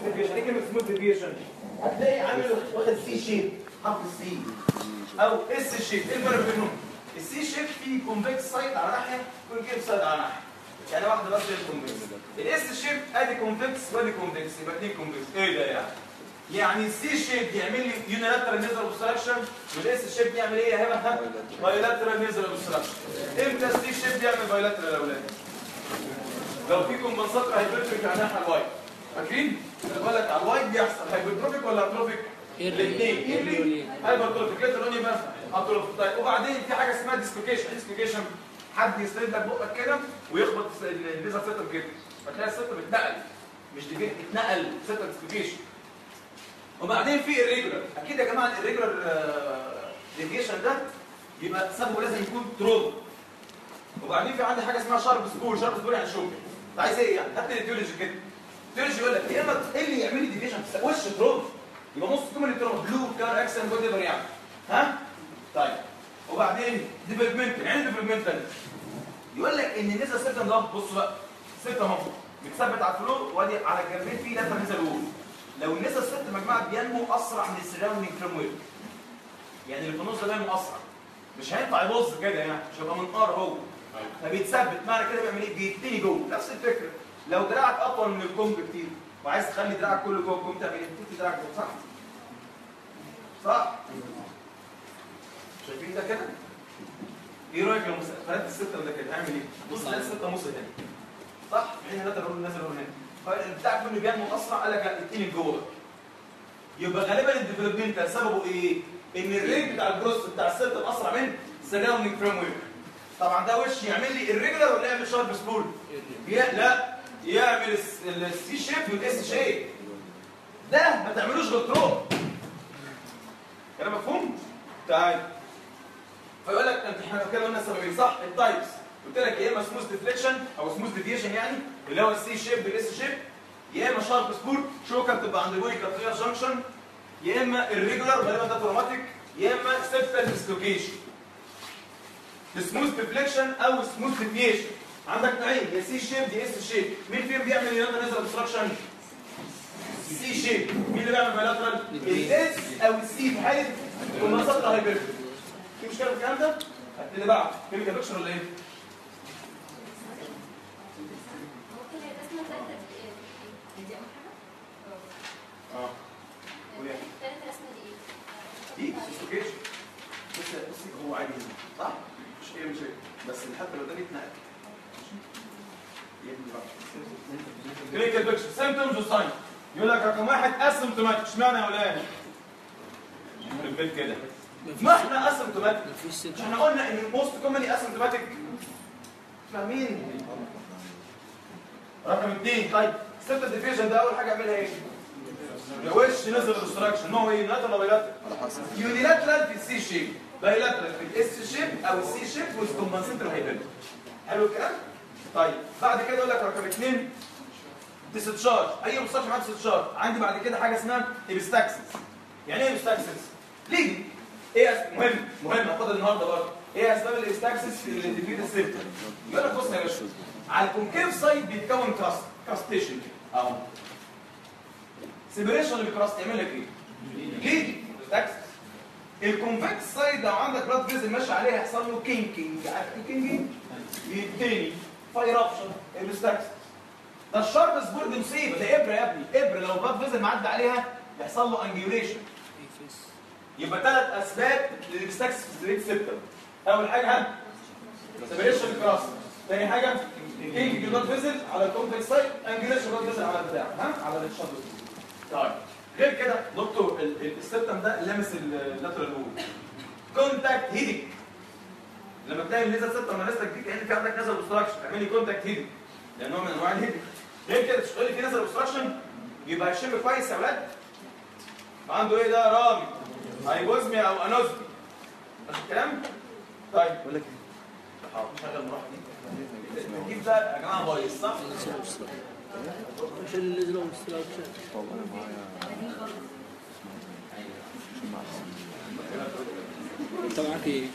ديفيشن ايه كلمه سموث ديفيشن هتلاقي عامل واخد سي شيب حرف السي او اس شيب ايه الفرق بينهم السي شيب فيه كونفكس سايد على ناحيه والكيف سايد على ناحيه يعني واحده بس هي الكونفكس الاس شيب ادي كونفكس وادي كونفكس يبقى اتنين كونفكس ايه ده يعني يعني السي شيب يعمل لي يونيلاترال نيزل اوبستراكشن والاس شيب يعمل ايه يا هبه بايلاترال نيزل اوبستراكشن امتى السي شيب يعمل بايلاترال يا اولاد لو في كومبنساتور هايبرتروفيك على الناحيه الوايد فاكرين؟ اللي بقول لك على الوايد بيحصل هايبرتروفيك ولا اتروفيك؟ الاثنين ايرلي هايبرتروفيك ليتر اون يبقى اتروفيك طيب وبعدين في حاجه اسمها ديسلوكيشن ديسلوكيشن حد يسند لك بقك كده ويخبط الليزر سيتر كده فتلاقي السيتر اتنقل مش ديفيكت اتنقل سيتر ديسلوكيشن وبعدين في الريجولار اكيد يا جماعه الريجولار ديفيشن ده يبقى سببه لازم يكون تروما وبعدين في عندي حاجه اسمها شارب سكور شارب سكور يعني شوكه انت عايز ايه يعني هات لي التيولوجي كده التيولوجي يقول لك يا اما ايه اللي يعمل لي ديفيشن وش تروما يبقى نص كومن التروما بلو كار اكسن وات ايفر يعني ها طيب وبعدين ديفلوبمنت يعني ديفلوبمنتال يقول لك ان النسا سيستم ده بص بقى سيستم اهو متثبت على الفلور وادي على الجنبين في لفه نزل وول لو النسا الست مجموعه بينمو اسرع من السراوندينج فريم وير يعني اللي في النص ده بينمو اسرع مش هينفع يبص كده يعني مش هيبقى منقار هو فبيتثبت معنى كده بيعمل ايه بيتني جوه نفس الفكره لو دراعك اطول من الكم بكتير وعايز تخلي دراعك كله جوه الكم تعمل ايه تحط دراعك جوه صح صح شايفين ده كده ايه رايك لو خدت السته ده كده هعمل ايه بص ده السته نص تاني صح هنا نزل هنا نزل هنا فبتاعك كله بينمو اسرع قال لك لا اتني جوه يبقى غالبا الديفلوبمنت سببه ايه ان الريت بتاع الجروس بتاع السته اسرع من السراوندينج فريم وير طبعا ده وش يعمل لي الريجولار ولا يعمل شارب سبول لا يعمل السي شيب والاس شيب ده ما تعملوش غير تروب كلام مفهوم طيب فيقول لك انت احنا كده قلنا السببين صح التايبس قلت لك يا اما سموث ديفليكشن او سموث ديفيشن يعني اللي هو السي شيب والاس شيب يا اما شارب سبول شوكه بتبقى عند بوني كاتريال جانكشن يا اما الريجولار غالبا ده تروماتيك يا اما سيبتال ديسلوكيشن سموث ديفليكشن او سموث ديفيشن عندك نوعين يا سي شيب يا اس شيب مين فيهم بيعمل يونانا نزل اوبستراكشن سي شيب مين اللي بيعمل بايلاترال الاس او السي في حاله كومبنسات هايبرتروفي في مشكله في الكلام ده هات اللي بعد كيميكال بيكشر ولا ايه ممكن الرسمة الثالثة دي دي أول حاجة؟ اه قول يعني. الثالث رسمة دي دي إيه؟ ديسلوكيشن بص بصي هو عادي هنا صح مش ايه مش ايه بس الحته اللي قدامي اتنقل كلينيكال بيكشر سيمبتومز وساين يقول لك رقم واحد اسيمتوماتيك اشمعنى يا اولاد؟ في البيت كده ما احنا اسيمتوماتيك مفيش ست مش احنا قلنا ان الموست كومنلي اسيمتوماتيك فاهمين رقم اثنين طيب ست ديفيجن ده اول حاجه اعملها ايه؟ وش نزل الاستراكشن نوع ايه؟ يونيلاترال ولا بايلاترال؟ يونيلاترال في السي شيب بايلاترال في الاس شيب او السي شيب والكومبنسيتور هايبرد حلو الكلام؟ طيب بعد كده اقول لك رقم اثنين ديستشارج اي مستشفى معاه ديستشارج عندي بعد كده حاجه اسمها ايبستاكسس يعني ايه ايبستاكسس؟ ليه؟ ايه أس- مهم مهم هاخدها النهارده برضه ايه اسباب الايبستاكسس في اللي تفيد السيرتر؟ يقول لك بص يا باشا على الكونكيف سايد بيتكون كراست كراستيشن كده اهو سيبريشن للكراست يعمل لك ايه؟ ليه؟ ايبستاكسس الكونفكس سايد لو عندك بلاد فيزل ماشي عليها يحصل له كينكينج عارف الكينكينج؟ يديني فايرابشن ايبستاكسس ده الشارب سبور دي مصيبه ده ابره يا ابني ابره لو بلاد فيزل معدي عليها يحصل له انجيوليشن يبقى ثلاث اسباب للابستاكس في ستريت سيبتم اول حاجه ها سيبريشن كراس ثاني حاجه كينج بلاد فيزل على الكومبلكس سايت انجيوليشن بلاد فيزل على البتاع ها على الشارب طيب غير كده دكتور ال- ال- السيبتم ده لامس اللاترال وول كونتاكت هيدنج لما تلاقي الليزر سيبتم مالستك دي كان في عندك نزل اوبستراكشن اعمل لي كونتاكت هيدنج لان هو من انواع الهيدنج غير كده تقول لي في نزل اوبستراكشن يبقى هيشم كويس يا اولاد عنده ايه ده رامي هايبوزميا او انوزميا مش الكلام طيب بقول لك ايه حاضر شغل المروحه دي التكييف ده يا جماعه بايظ صح عشان اللي نزلوا مستراكشن انت معاك ايه؟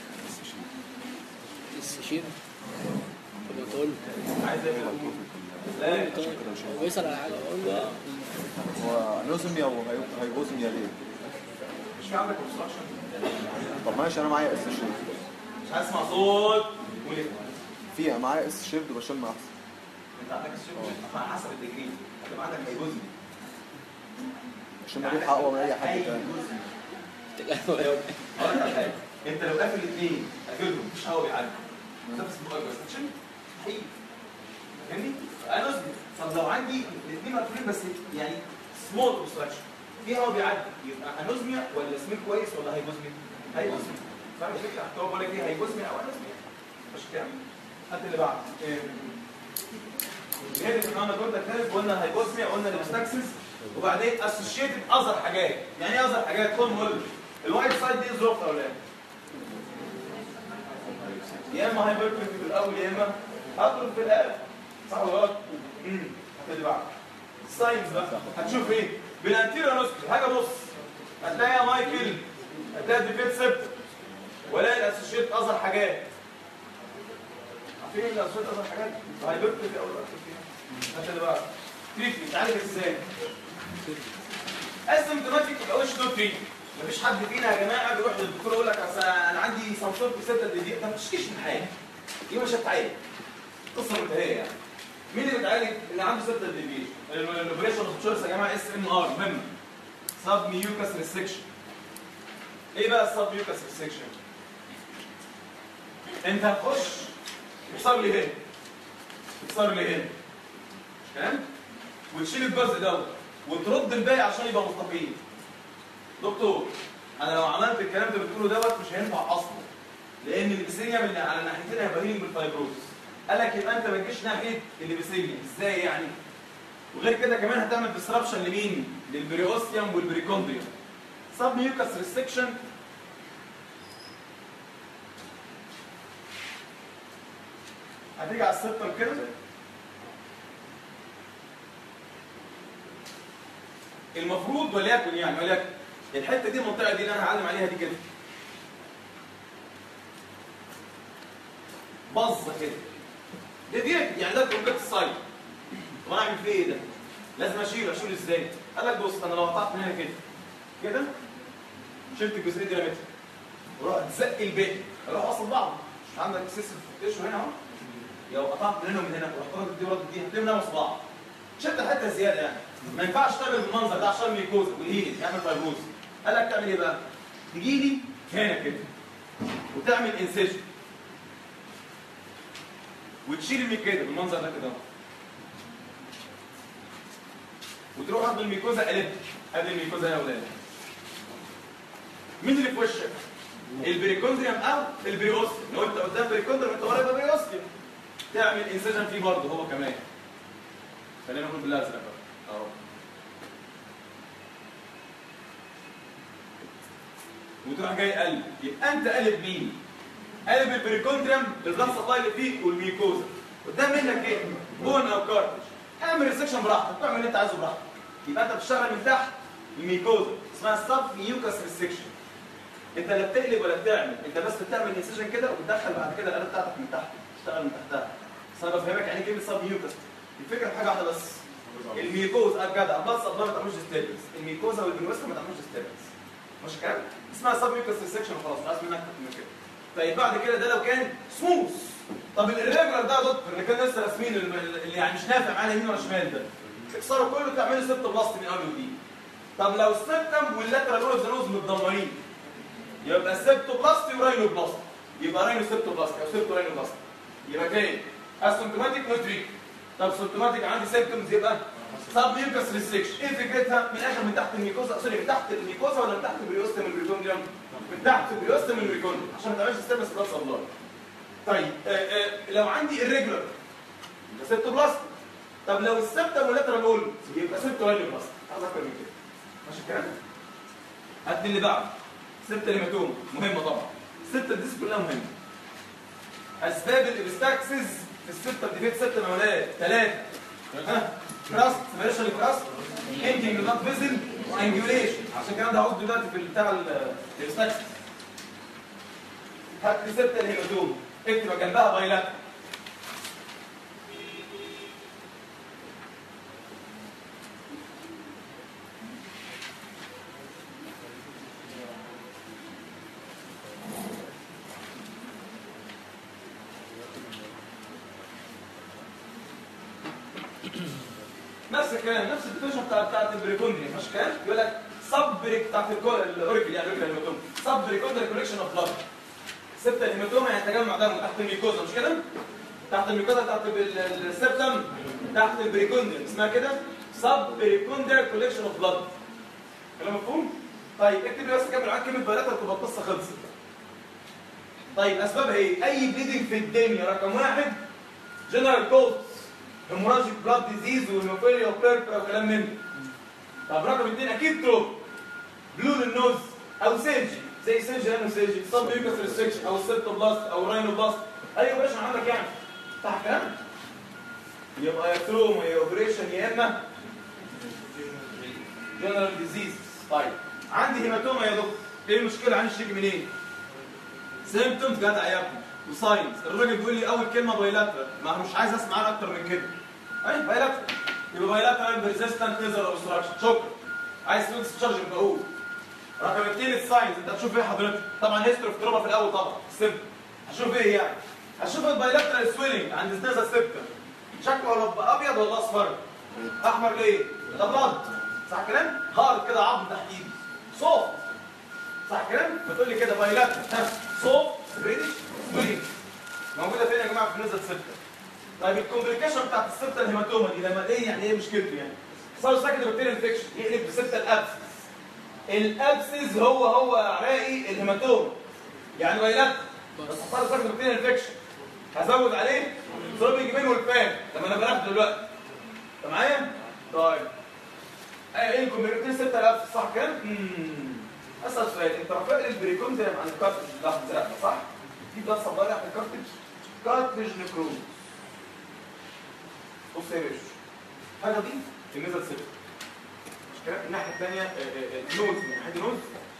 السشير طب تقول عايز ايه لا طيب هو بيسأل على حاجة اقول له هو انوزميا وهيبوزميا ليه؟ مش في عندك اوبستراكشن طب ماشي انا معايا اس شيب مش عايز اسمع صوت قول ايه في معايا اس شيب بشم احسن انت عندك الشيب على حسب الديجري هتبقى عندك هيبوزي عشان ريحه اقوى من اي حد تاني اقول لك على حاجه انت لو قافل الاثنين قافلهم مفيش هواء بيعدي نفس بقك بس هتشم حقيقي فاهمني؟ انا قصدي طب لو عندي الاثنين مقفولين بس يعني سمول اوبستراكشن في هواء بيعدي يبقى انوزميا ولا سميك كويس ولا هيبوزميا؟ هيبوزميا فاهم الفكره؟ حتى هو بقول لك ايه هيبوزميا او انوزميا مش كده؟ هات اللي بعد هي اللي كنا قلنا كده قلنا هيبوزميا قلنا الابستاكسس وبعدين اسوشيتد اذر حاجات يعني ايه اذر حاجات؟ خد نقول الوايت سايد دي ظروف ولا ايه؟ يا اما هايبرتروفي في الاول يا اما هتروف في الاخر صح ولا غلط؟ امم هتبتدي بعد الساينز بقى هتشوف ايه؟ بالانتيريور نوستري حاجه بص هتلاقي يا مايكل هتلاقي ديفيت سبت ولا الاسوشيت اذر حاجات عارفين الاسوشيت اذر حاجات؟ هايبرتروفي او الاتروفي هتبتدي بعد تريتمنت تعالج ازاي؟ اسيمتوماتيك يبقى وش دول تريتمنت مفيش حد فينا يا جماعه بيروح للدكتور يقول لك اصل انا عندي سمسور في 6 دي انت ما بتشكيش من حاجه دي مش هتعالج قصه منتهيه يعني مين اللي بيتعالج اللي عنده 6 ديفيشن الاوبريشن تشويس يا جماعه اس ام ار مهم سب ميوكس ريستكشن ايه بقى السب ميوكس ريستكشن انت هتخش يكسر لي هنا يكسر لي هنا تمام وتشيل الجزء دوت وترد الباقي عشان يبقى مستقيم دكتور انا لو عملت الكلام اللي بتقوله دوت مش هينفع اصلا لان الابيثيليوم اللي على الناحيتين هيبقى هيلينج بالفايبروز قال لك يبقى انت ما تجيش ناحيه الابيثيليوم ازاي يعني وغير كده كمان هتعمل ديسربشن لمين للبريوستيوم والبريكوندريوم سب ميوكس ريستكشن هتيجي على السبتم كده المفروض وليكن يعني وليكن الحته دي المنطقه دي اللي انا هعلم عليها دي كده بظه كده ده دي يعني ده كومبلكس سايت طب انا اعمل فيه ايه ده؟ لازم اشيله اشيله ازاي؟ قال لك بص انا لو قطعت من هنا كده كده شلت الجزئيه دي رميتها ورحت زق الباقي اروح اصل بعض مش عندك سيس تشو هنا اهو لو قطعت من هنا ومن هنا ورحت واخد دي ورد دي هتلاقيهم ناموا في بعض شلت حته زياده يعني ما ينفعش تعمل بالمنظر ده عشان ميكوز والهيل يعمل فايبروز قال لك تعمل ايه بقى؟ تجي لي هنا كده وتعمل انسيشن وتشيل الميك كده بالمنظر ده كده وتروح واخد الميكوزا قلبها ادي الميكوزا يا اولاد مين اللي في وشك؟ البريكوندريوم او البريوستيوم لو انت قدام بريكوندريوم انت ورا يبقى بريوستيوم تعمل انسيجن فيه برضه هو كمان خلينا نقول بالازرق بقى اهو وتروح جاي قلب يبقى انت قلب مين؟ قلب البريكوندريوم البلاد سبلاي اللي فيه والميكوزا قدام منك ايه؟ بون او كارتج اعمل ريسكشن براحتك اعمل اللي انت عايزه براحتك يبقى انت بتشتغل من تحت الميكوزا اسمها سب ميوكس ريسكشن انت لا بتقلب ولا بتعمل انت بس بتعمل انسيجن كده وبتدخل بعد كده الآلة بتاعتك من تحت تشتغل من تحتها بس انا بفهمك يعني ايه كلمه سب ميوكس الفكره في حاجه واحده بس الميكوز اه جدع بس الله ما تعملوش ديستربنس الميكوزا والبنوستا ما تعملوش ديستربنس مش كده اسمها سب ميوكس ريسكشن وخلاص مش عايز منك اكتر من كده طيب بعد كده ده لو كان سموث طب الريجولار ده يا دكتور اللي كان لسه راسمين اللي يعني مش نافع معانا يمين ولا شمال ده تكسره كله تعمله ست بلاست من اول وجديد طب لو السبتم واللاترال اورزانوز متدمرين يبقى سبتوبلاستي وراينو بلاستي يبقى راينو سبتوبلاستي او سبتو راينو بلاستي يبقى تاني اسيمتوماتيك نوتريك طب سيمتوماتيك عندي سيمتومز يبقى سب ميوكس ريستكشن ايه فكرتها من الاخر من تحت الميكوزا سوري من تحت الميكوزا ولا من تحت البريوستم البريكونديوم من تحت البريوستم البريكونديوم عشان ما تعملش ستيرنس بلاد سبلاي طيب آه آه لو عندي الريجولار يبقى سبتوبلاستي طب لو السبتم واللاترال اول يبقى سبتو راينو بلاستي عايز اكتر من كده ماشي الكلام هات اللي بعده ستة ليماتوم مهمة طبعا ستة دي كلها مهمة أسباب الإبستاكسز في الستة دي فيت ستة مولات ثلاثة ها كراست سبيريشن كراست انتنج نوت فيزل انجوليشن عشان الكلام ده هقول دلوقتي في بتاع الإبستاكسز هات لي ستة الهيماتوم اكتب جنبها بايلات نفس الكلام نفس الديفينيشن بتاع بتاعت البريكوندري مش كلام يقول لك سب بريك بتاعت الكو- الاوريكل يعني الاوريكل هيماتوما سب بريكوندري كوليكشن اوف بلاد سبتا الهيماتوما يعني تجمع دم تحت الميكوزا مش كده؟ تحت الميكوزا تحت ال- ال- السبتم تحت البريكوندري اسمها كده سب بريكوندري كوليكشن اوف بلاد كلام مفهوم؟ طيب اكتب لي بس كمل معاك كلمه بيانات تبقى القصه خلصت طيب اسبابها ايه؟ اي بليدنج في الدنيا رقم واحد جنرال كوز هيموراجيك بلاد ديزيز وهيموفيليا وبيركا وكلام من ده طب رقم اثنين اكيد تروب بلو للنوز او سيرجي زي سيرجي لانه سيرجي صب يوكس ريستريكشن او سيرتوبلاست او راينوبلاست اي اوبريشن عندك يعني صح الكلام؟ يبقى يا تروما يا اوبريشن يا اما جنرال ديزيز طيب عندي هيماتوما يا دكتور ايه المشكله عندي الشيك منين؟ سيمبتومز جدع يا ابني وساينز الراجل بيقول لي اول كلمه بايلاترال ما مش عايز اسمع عنها اكتر من كده اي بايلاترال يبقى بايلاترال بريزيستنت نيزل اوبستراكشن شكرا عايز تقول تشارج بقول رقم اثنين الساينز انت هتشوف ايه حضرتك طبعا هيستوري في تروما في الاول طبعا سيمبل هشوف ايه يعني هشوف البايلاترال سويلنج عند النيزل سيبتم شكله ولا ابيض ولا اصفر احمر ليه ده بلاد صح الكلام هارد كده عظم تحت ايدي صوت صح الكلام بتقول لي كده بايلاترال ها صوت ريدش سويلنج موجوده فين يا جماعه في النيزل سيبتم طيب الكومبليكيشن بتاعت السبتة الهيماتوما دي لما ايه يعني ايه مشكلته يعني؟ صار ساكت بكتيريا انفكشن يقلب بسبتة الابسس الابسس هو هو عراقي الهيماتوما يعني ويلات بس صار ساكت بكتيريا انفكشن هزود عليه صلب الجبين والفان لما انا بناخده دلوقتي انت معايا؟ طيب ايه الكومبليكيشن السبتة الابسس صح كده؟ امم اسال سؤال انت رافع البريكوندريم عند الكارتج لحظه زرقاء صح؟ دي بلس صغيره عند الكارتج كارتج نكروز بص يا باشا الحاجه دي النزل صفر مش كده الناحيه الثانيه النوز من ناحيه النوز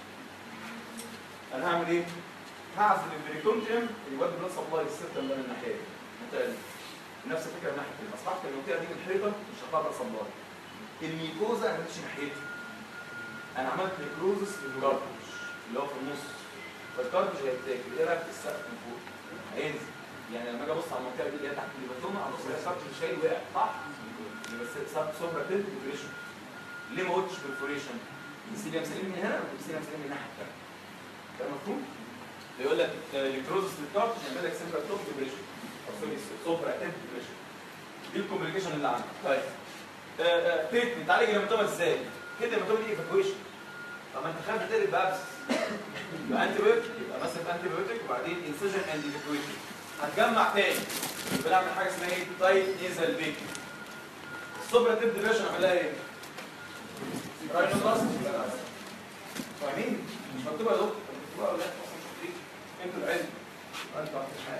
انا هعمل ايه؟ هعزل البريكوندريم يودي بلاد سبلاي السته من الناحيه دي الناحية دي. نفس الفكره من ناحيه اصبحت المنطقه دي من الحيطه مش هطلع بلاد سبلاي الميكوزا ما كانتش ناحيتي انا عملت نيكروزس في الكارتج اللي هو في النص فالكارتج هيتاكل ايه رايك في السقف من فوق؟ هينزل يعني لما اجي ابص على المنطقه دي اللي هي تحت الهيماتوما ابص على الكارتج شايل وقع صح؟ يبقى سب سوبرا تيلت بريفوريشن ليه ما قلتش بريفوريشن؟ السيليم سليم من هنا والسيليم سليم من الناحيه الثانيه ده مفهوم؟ بيقول لك الكتروزس للكارتج يعمل لك سيمبرا توب بريفوريشن او سوري سوبرا تيلت بريفوريشن دي الكومبليكيشن اللي عندك طيب تريتمنت تعالج الهيماتوما ازاي؟ كده الهيماتوما دي ايفاكويشن طب ما انت خايف تقلب بابس يبقى انتي بيوتيك يبقى مثلا انتي بيوتيك وبعدين انسجن اند ايفاكويشن هتجمع تاني يبقى نعمل حاجه اسمها ايه؟ تايت نيزل بيك الصبرة تبدي باشا نعملها ايه؟ راينوبلاست فاهمين؟ مش مكتوبه يا دكتور مكتوبه ولا لا؟ اصلا مش مكتوبة. انتوا العلم انتوا عارفين حاجه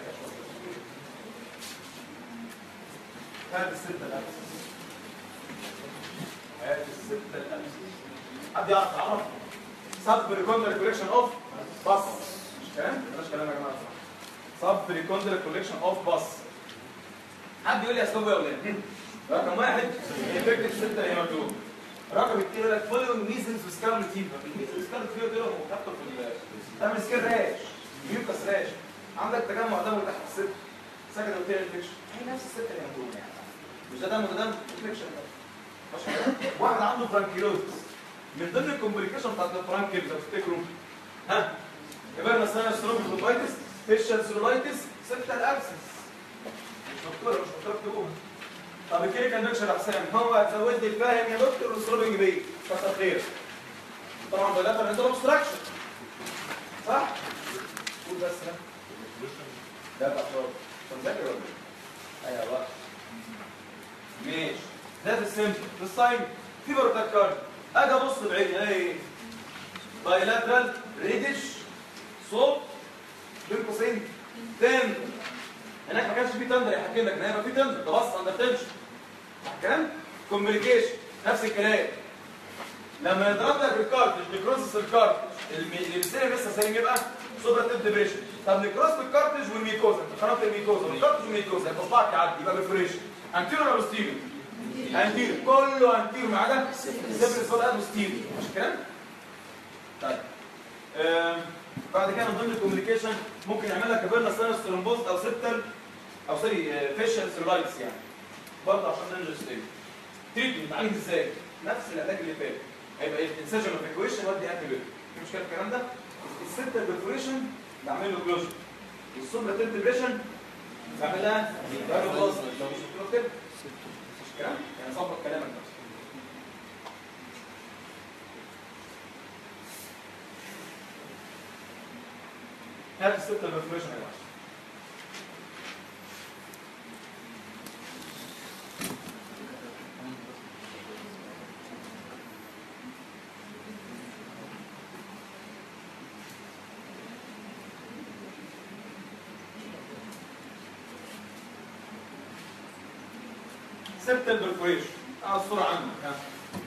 هات الستة الأمس هات الستة الأمس حد يعرف يعرف سب ريكوندر كوليكشن اوف بس مش كلام؟ بلاش كلام يا جماعه سب ريكوندر كوليكشن اوف بس حد يقول لي اسبابه يا اولاد رقم واحد انفكتد ستة هيماتوم رقم اثنين يقول لك فوليوم ميزنز وسكارلت فيفر الميزنز وسكارلت فيفر دول هم خدته في ال- تعمل سكين راش ميوكس راش عندك تجمع دم تحت الست سكند اوتير انفكشن هي نفس الستة هيماتوم يعني مش ده دم وده دم انفكشن واحد عنده فرانكيلوزس من ضمن الكومبليكيشن بتاعت الفرانكيل لو تفتكروا ها يبقى مثلا سترومبوفايتس فيشل سيرولايتس ستة الابسس مش دكتوره مش دكتوره اكتبوها طب الكلينيكال دكتور يا حسام هو هتزود لي الفاهم يا دكتور والسلوبنج بيه كتر خير طبعا بلاتر عنده اوبستراكشن صح؟ قول بس ها ده بقى شرط طب ذاكر ولا ايه؟ ايوه بقى ماشي ده في السيمبل في الساين في بروتاكارد اجي ابص بعيني الاقي ايه؟ بايلاترال ريدش صوت بين قوسين تندر هناك ما كانش في تندر يحكي لك ان هيبقى في تندر ده بص اندر تنشن الكلام كوميونيكيشن نفس الكلام لما يضرب لك الكارتج نكروسس الكارتج الم- اللي بيصير لسه سليم يبقى سوبر تيب ديبريشن طب نكروس الكارتج والميكوزا انت خربت الميكوزا والكارتج والميكوزا يبقى صباعك يعدي يبقى بريفوريشن انتيرو ولا بوستيريو؟ انتيرو كله انتيرو ما عدا سيبرس ولا بوستيريو مش الكلام؟ طيب آم، بعد كده من ضمن الكوميونيكيشن ممكن يعمل لك كابيرنا سينس ثرومبوز او سيبتر او سوري فيشل سيرولايتس يعني برضه عشان ننجز تاني تريتمنت عالج ازاي؟ نفس العلاج اللي فات هيبقى ايه؟ انسجن اوف ايكويشن ودي انتي بيوتيك في مشكله في الكلام ده؟ السنتر برفوريشن بعمل له كلوجر والسوبرا تنتبريشن بعمل لها بعمل له بلازما لو مش مكتوب كده مش كلام يعني ظبط كلامك نفسه هات السنتر برفوريشن يا باشا سبتال برفوريشن اه الصورة عندك ها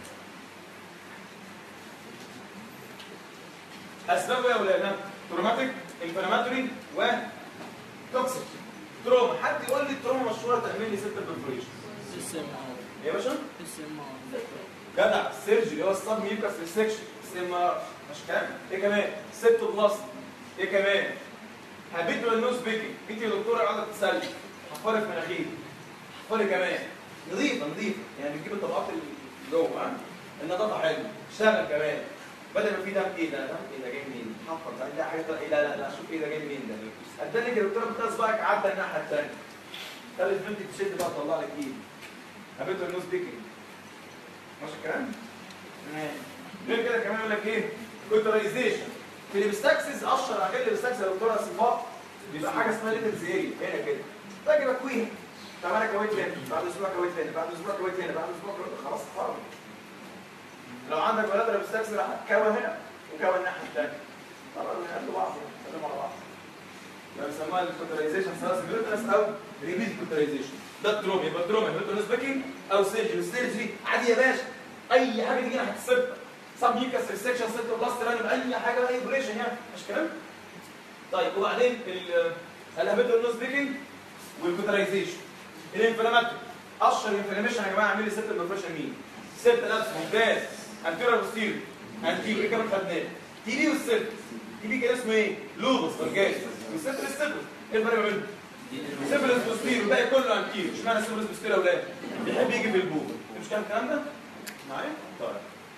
أسبابه يا ولاد تروماتيك انفلاماتوري و توكسيك تروما حد يقول لي التروما مشهورة تعمل لي سبتال برفوريشن اس ام ار يا باشا اس ام ار جدع السيرجي اللي هو السب ميوكاس ريسكشن سي ار مش كلام ايه كمان سبتو بلاست ايه كمان هابيتوال نوز بيكينج انت يا دكتوره قاعده تسالي حفرك مناخير حفري كمان نظيفه نظيفه يعني بتجيب الطبقات اللي جوه ها النظافه حلوه اشتغل كمان بدل ما في دم ايه ده دم ايه ده جاي منين؟ حفر ده لا حاجه ايه لا لا لا شوف ايه ده جاي منين ده اداني يا دكتوره بتاع صباعك عدى الناحيه الثانيه خلي البنت تشد بقى تطلع لك ايد هابيتوال نوز بيكينج ماشي الكلام؟ غير كده كمان يقول لك ايه؟ كوترايزيشن في الابستاكسس اشهر حاجات الابستاكسس يا دكتوره صفات بيبقى حاجه اسمها ليتل زيري هنا كده باجي بكويها طب انا كويت تاني بعد اسبوع كويت تاني بعد اسبوع كويت تاني بعد اسبوع كويت خلاص خرج لو عندك ولاد الابستاكسس راح تكون هنا وكون الناحيه الثانيه طبعا قد بعض يعني على بعض ده بيسموها الكوترايزيشن سواء سيميلوتنس او ريبيت كوترايزيشن ده التروما يبقى التروما هيبقى باكينج او سيرجري سيرجري عادي يا باشا اي حاجه تيجي ناحيه السبت سب ميوكاس ريسكشن سيتو بلاست رانم اي حاجه بقى ايبريشن يعني مش كلام طيب وبعدين الهابيتو نوز بيكينج والكوترايزيشن الانفلاماتوري اشهر انفلاميشن يا جماعه اعمل لي سبت برفيشن مين؟ سبت نفسه ممتاز انتيريور بوستيريور انتيريور ايه كمان خدناه؟ تي بي والسبت تي بي كده اسمه ايه؟ لوبس فرجاس والسبت السبت ايه الفرق ما بينهم؟ سيفلس بوستيريور الباقي كله انتيريور اشمعنى سيفلس بوستيريور يا اولاد؟ بيحب يجي في البوق مش كام الكلام ده؟ معايا؟ طيب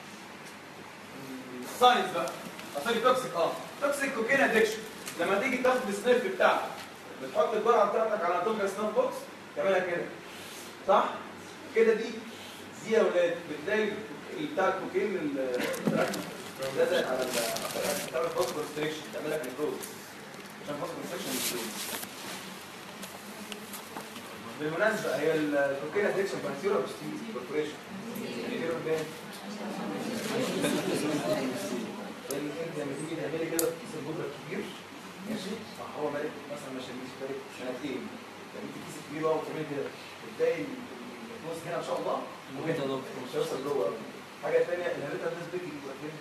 ساينس بقى اصل توكسيك اه توكسيك كوكين ادكشن لما تيجي تاخد السنيف بتاعك بتحط الجرعه بتاعتك على توكا سناف بوكس تعملها كده صح؟ كده دي دي يا ولاد بتلاقي ال- بتاع الكوكين ال- لازق على ال- بتاع الفوسفور ستريكشن تعمل لك نيكروز عشان الفوسفور ستريكشن مش بالمناسبة هي الكوكين ادكشن بانسيرو بستيل كوربوريشن كتير قدام لان انت لما تيجي تعملي كده في كيس البودره الكبير ماشي فهو مالك مثلا ما شاليش بالك سنتين لما انت كيس كبير بقى وتعملي كده بتلاقي الفلوس هنا ان شاء الله ممكن مش هيوصل جوه أوي. حاجه ثانيه الهريتا الناس بيجي يبقى فين؟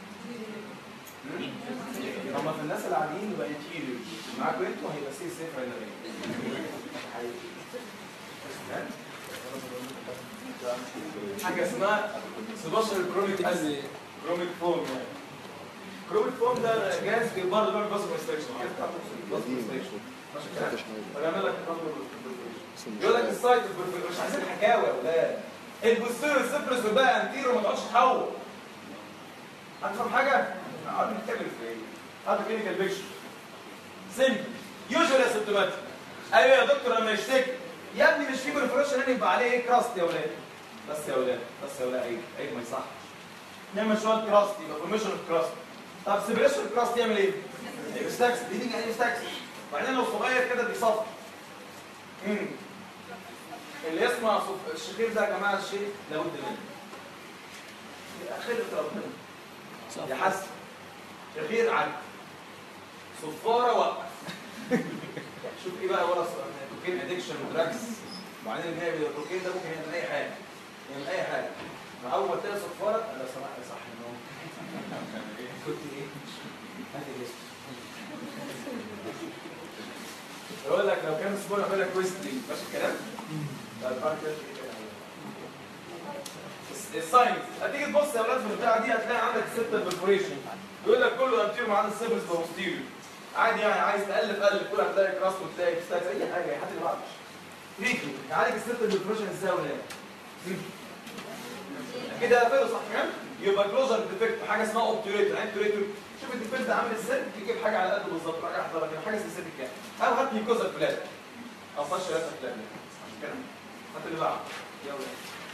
هما في الناس العاديين يبقى انتيريور معاكم انتوا هيبقى سي سيف حاجه اسمها 16 كرونيك اسيد كروميك فوم يعني كروميك فوم ده جهاز برضه بيعمل باسل ريستريكشن الجهاز بتاعته باسل ريستريكشن ماشي الكلام؟ فبيعمل لك برضه يقول لك السايت مش عايزين حكاوي يا ولاد البوستيرو السيبرس بقى انتيرو ما تقعدش تحول هتفهم حاجه؟ اقعد نتكلم في ايه؟ هذا كلينيكال بيكشر سيمبل يوجوال اسيمتوماتيك ايوه يا دكتور لما يشتكي يا ابني مش في برفوريشن يبقى عليه ايه كراست يا ولاد بس يا ولاد بس يا ولاد عيب عيب ما يصحش نعمل شويه كراست يبقى فورميشن اوف كراست طب سيبريشن كراست يعمل ايه؟ يستكس دي تيجي يعني يستكس بعدين لو صغير كده بيصفر امم اللي يسمع صف... الشخير ده يا جماعه الشيء لابد منه خلقة ربنا يا حسن شخير عد صفاره وقف شوف ايه بقى ورا كوكين ادكشن ودراكس وبعدين ان هي الكوكين ده ممكن يعمل اي حاجه يعمل اي حاجه فاول تلاقي صفاره انا سمعت صح ان هو كنت ايه هات الاسم يقول لك لو كان اسبوع يعمل لك ويستنج ماشي الكلام طيب بعد كده إيه كده؟ الس- الساينس هتيجي تبص يا اولاد في البتاعه دي هتلاقي عندك ستة برفوريشن يقول لك كله انتيريور ما عدا السيرفس بوستيريور عادي يعني عايز تقلب قلب كل هتلاقي كراس وتلاقي ستاكس اي حاجه حد اللي بعدش تريكي نعالج الستة برفوريشن ازاي ولا ايه؟ كده فيرو صح كده يبقى كلوجر ديفكت حاجه اسمها اوبتوريتور يعني اوبتوريتور شوف الديفكت عامل ازاي تجيب حاجه على قده بالظبط حاجه احضر كده حاجه سبيسيفيك يعني او هات لي كوزر فلات او فش فلات فلات كده هات اللي بعده يلا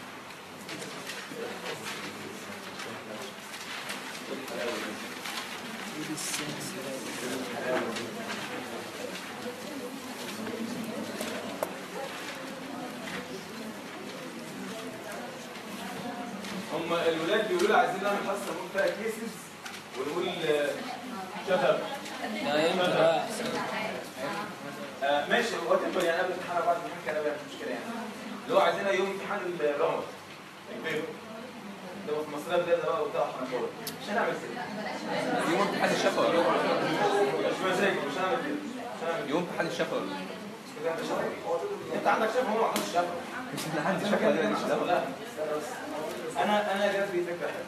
هم الولاد بيقولوا لي عايزين نعمل حصه نقول فيها كيسز ونقول شغل لا يمكن بقى احسن آه ماشي هو تبقى يعني قبل الامتحان أو بعد الامتحان كده بقى مش مشكله يعني اللي هو عايزينها يوم امتحان العمر البيض ده هو في مصر ده ده بقى وبتاع احنا جوه مش هنعمل كده يوم امتحان الشفوي ولا مش مزاج مش هنعمل كده مش هنعمل يوم امتحان الشفوي ولا كده انت شاطر انت عندك شاف هو ما عندوش شاف مش انا عندي شفوي ده مش ده لا استنى بس. انا انا جات لي فكره حلوه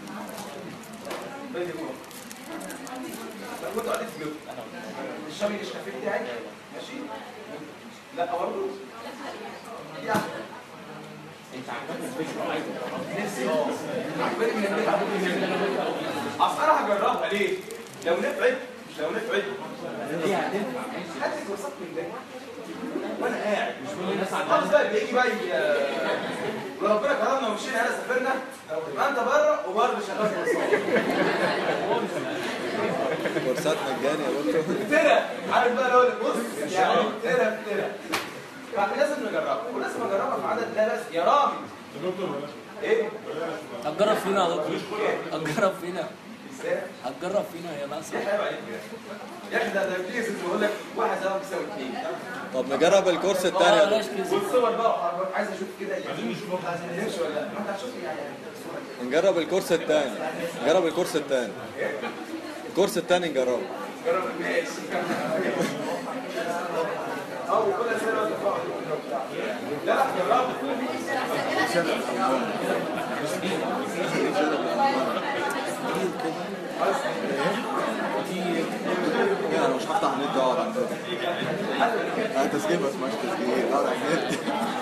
بدي يكون كنت قاعد في بيوت الشامي الشافي بتاعي ماشي لا برضه يعني انت عجبك الفكره عايز نفسي اه عجباني من البيت اصل انا هجربها ليه؟ لو نفعت لو نفعت دي هتنفع هات كورسات من ده وانا قاعد مش كل الناس خلاص بقى بيجي بقى ي- وربنا كرمنا ومشينا هنا سافرنا يبقى انت بره وبره شغال كورسات كورسات مجاني يا دكتور افترى عارف بقى لو بص يعني افترى افترى فلازم نجربها ولازم اجربها في عدد لا بس يا رامي ايه؟ هتجرب فينا يا دكتور هتجرب فينا ازاي؟ هتجرب فينا يا ناصر عيب عليك يا اخي ده ده بليز بيقول لك واحد زائد واحد بيساوي اثنين طب نجرب الكورس الثاني يا بلاش دكتور كده والصور بقى وحركات عايز اشوف كده عايزين نشوف عايزين نمشي ولا لا ما انت هتشوف يعني الصورة كده. نجرب الكورس الثاني نجرب الكورس الثاني الكورس الثاني نجربه جرب ماشي او كل سنه لا لا جرب يعني انا مش هفتح النت واقعد على النت انا تسجيل بس مش تسجيل اقعد على النت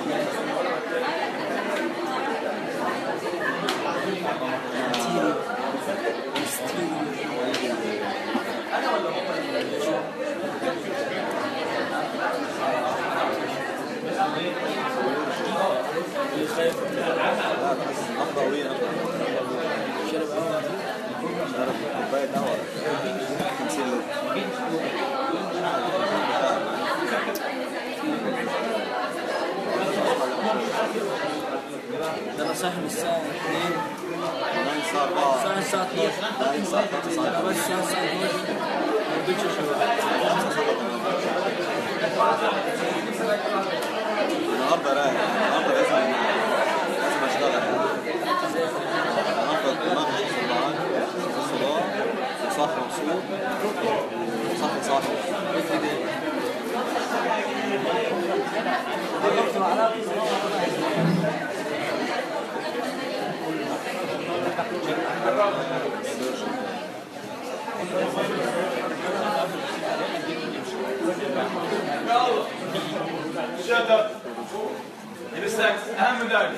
افضل شرب قهوة شرب كوبايه قهوه تمثيل ده انا صاحي من الساعة 2 كمان الساعه 4 صاحي الساعة 12 لا الساعه 5 لا بس الساعة 12 ما رضيتش اشرب النهارده رايح النهارده لازم لازم اشتغل النهارده الدماغ صباعات صداع وصح مبسوط وصح صح يلا شut up السكس اهم درس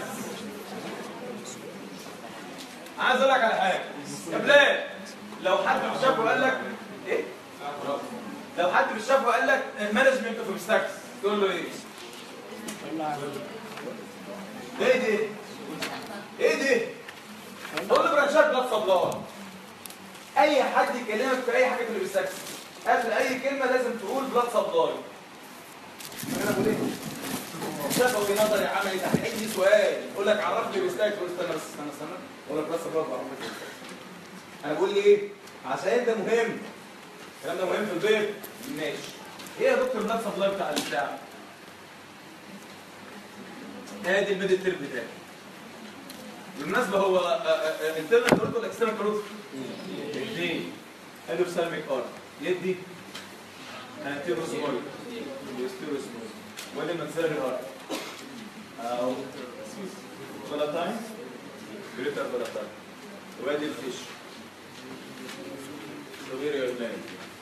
عايز اقول لك على حاجه يا بلال لو حد في الشافه قال لك ايه لو حد في الشافه قال لك مانجمنت اوف ستاكس تقول له ايه ايه دي ايه دي قول له برانشات بلاد سبلاي اي حد يكلمك في اي حاجه في الستاكس قبل اي كلمه لازم تقول بلاد سبلاي انا بقول ايه شفوي نظري عملي تحت اي سؤال يقول لك عرفني بستاك تقول استنى بس استنى استنى اقول لك بس برافو عرفك بستاك. انا بقول ليه عشان ده مهم الكلام ده مهم في البيت ماشي ايه يا دكتور النفس سبلاي بتاع البتاع ادي الميد الترم بتاعي بالمناسبه هو انترنال كروت ولا اكسترنال كروت؟ الاثنين ادي سالميك ارت يدي انتيروسمول وستيروسمول وادي منسيري ارت او بلاتاين جريتر بلاتاين وادي الفيش سوبيريور لاين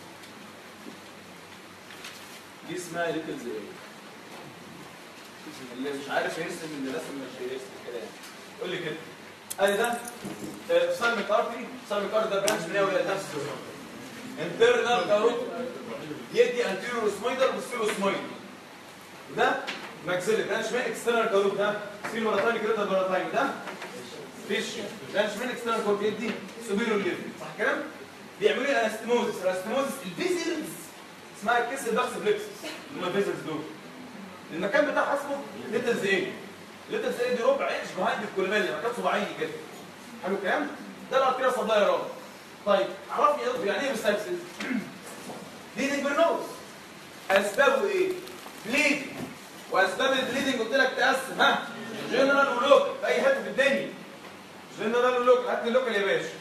دي اسمها ليتل زي اللي مش عارف يرسم اللي رسم مش هيرسم كده يعني قول لي كده ادي ده سالميك ارتري سالميك ارتري ده برانش من اول نفس انترنال كاروت يدي انتيريور سمايدر وسفيرو سمايدر ده ماكسيلي برانش من اكسترنال كاروت ده سفيرو مرتين كده مرتين ده فيش برانش من اكسترنال كاروت يدي سوبيرو ليفل صح الكلام بيعملوا لي انستموزس الانستموزس الفيزلز اسمها كيس البخس فليكسس اللي هم الفيزلز دول المكان بتاعها اسمه ليتلز ايه ليتلز ايه دي ربع انش بهايند الكولميليا مكان صباعي كده حلو الكلام ده الارتيريا سبلاي يا راجل طيب عرفني يا دكتور يعني ايه مستكسس دي نيجبرنوز اسبابه ايه بليدنج واسباب البليدنج قلت لك تقسم ها جنرال ولوكال في اي حته في الدنيا جنرال ولوكال هات لي اللوكال يا باشا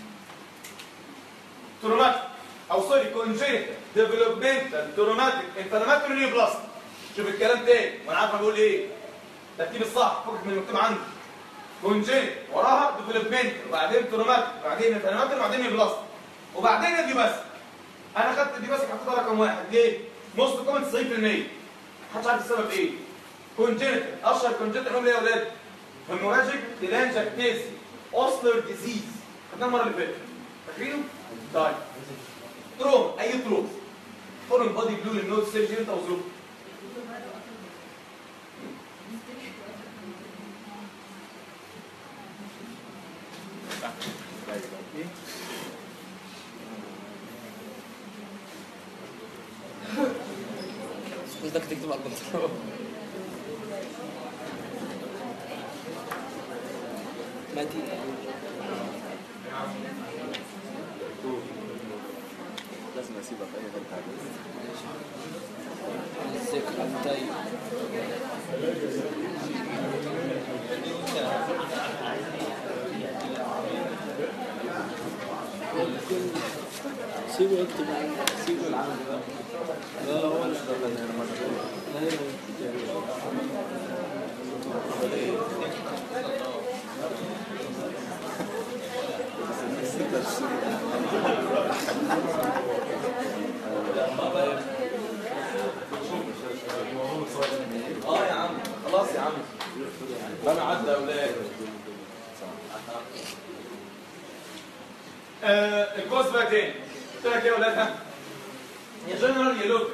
تروماتيك او سوري كونجيتال ديفلوبمنتال تروماتيك انفلاماتوري نيوبلاست شوف الكلام تاني وانا عارف انا بقول ايه ترتيب الصح فكك من المكتوب عندي كونجيت وراها ديفلوبمنت وبعدين تروماتيك وبعدين انفلاماتوري وبعدين نيوبلاست وبعدين دي بس انا خدت دي بس حطيتها رقم واحد ليه؟ نص كومنت 90% محدش عارف السبب ايه كونجيتال اشهر كونجيتال هم ايه يا اولاد؟ هيموراجيك تيلانجاكتيزي اوسلر ديزيز خدناها المره اللي فاتت فاكرينه؟ طيب تروم اي تروم فورن بادي بلو للنود سيرجري انت وظروف قصدك تكتب على البنطلون ما دي لازم اسيبها في اي حته الذكرى طيب سيبه يكتب سيبه العمل بقى لا هو اه يا عم خلاص يا عم انا عدى يا اولاد آه الكوز بقى تاني قلت لك ايه يا اولاد ها يا جنرال يا لوكال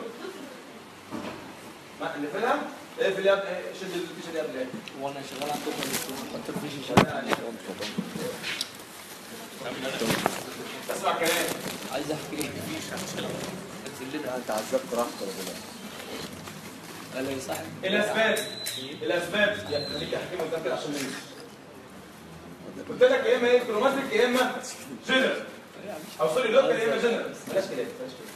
ما اللي فيها ايه في اللي قبل إيه، شد الفيش اللي قبل ايه وانا شغال عندكم حط الفيش شغال اسمع كلام عايز احكي ايه انزل لنا انت عذبت راحتك ولا لا؟ قال لي صاحب الاسباب الاسباب يا خليك احكي قدام كده عشان ننسى قلت لك يا اما ايه كروماتيك يا اما جنرال او سوري لوكال يا اما جنرال بلاش كده بلاش كده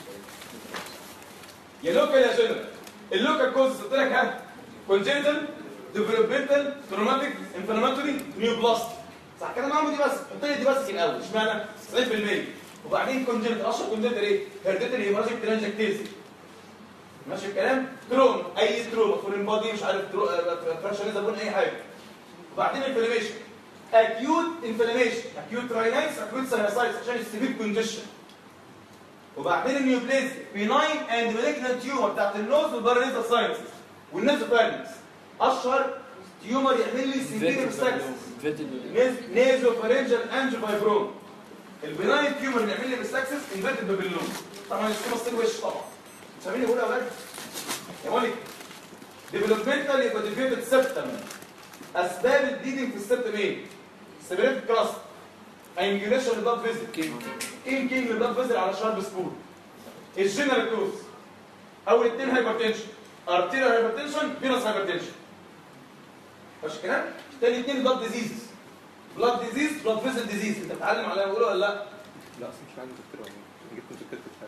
يا لوكال يا جنرال اللوكال كوز قلت لك ها كونجنتال ديفلوبمنتال تروماتيك انفلاماتوري نيو بلاست صح كده معاهم دي بس قلت لي دي بس في الاول اشمعنى 90% وبعدين كونجنتال اشهر كونجنتال ايه هيرديتري هيموراجيك ترانجكتيزي ماشي الكلام تروم اي تروما فورين بادي مش عارف ترو... فراشاليزا بون اي حاجه وبعدين انفلاميشن اكيوت انفلاميشن اكيوت راينايتس اكيوت ساينسايتس عشان السيفير كونديشن وبعدين النيوبليز بيناين اند مالجنت تيومر بتاعت النوز والبارانيزا ساينسز والنيزوفارينكس اشهر تيومر يعمل لي سيفير ستاكسس نيزو فارنجال انجو فايبروم البناين تيومر اللي يعمل لي بستاكسس انفيرتد بابلون طبعا السكيما ستيل وش طبعا مش عارفين يقولوا يا اولاد يا مولك ديفلوبمنتال يبقى ديفيتد سيبتم اسباب البليدنج في السيبتم ايه؟ سيبريت كراست انجليشن للبلاد فيزل ايه كينج للبلاد فيزل على شارب سبول الجنرال كوز اول اتنين هايبرتنشن ارتيريال هايبرتنشن فينوس هايبرتنشن ماشي الكلام؟ تاني اتنين بلاد ديزيز بلاد ديزيز بلاد فيزل ديزيز انت بتتعلم على اللي أنا بقوله ولا لا؟ لا اصل مش عندي دكتور والله جبت كنت كتبت فعلا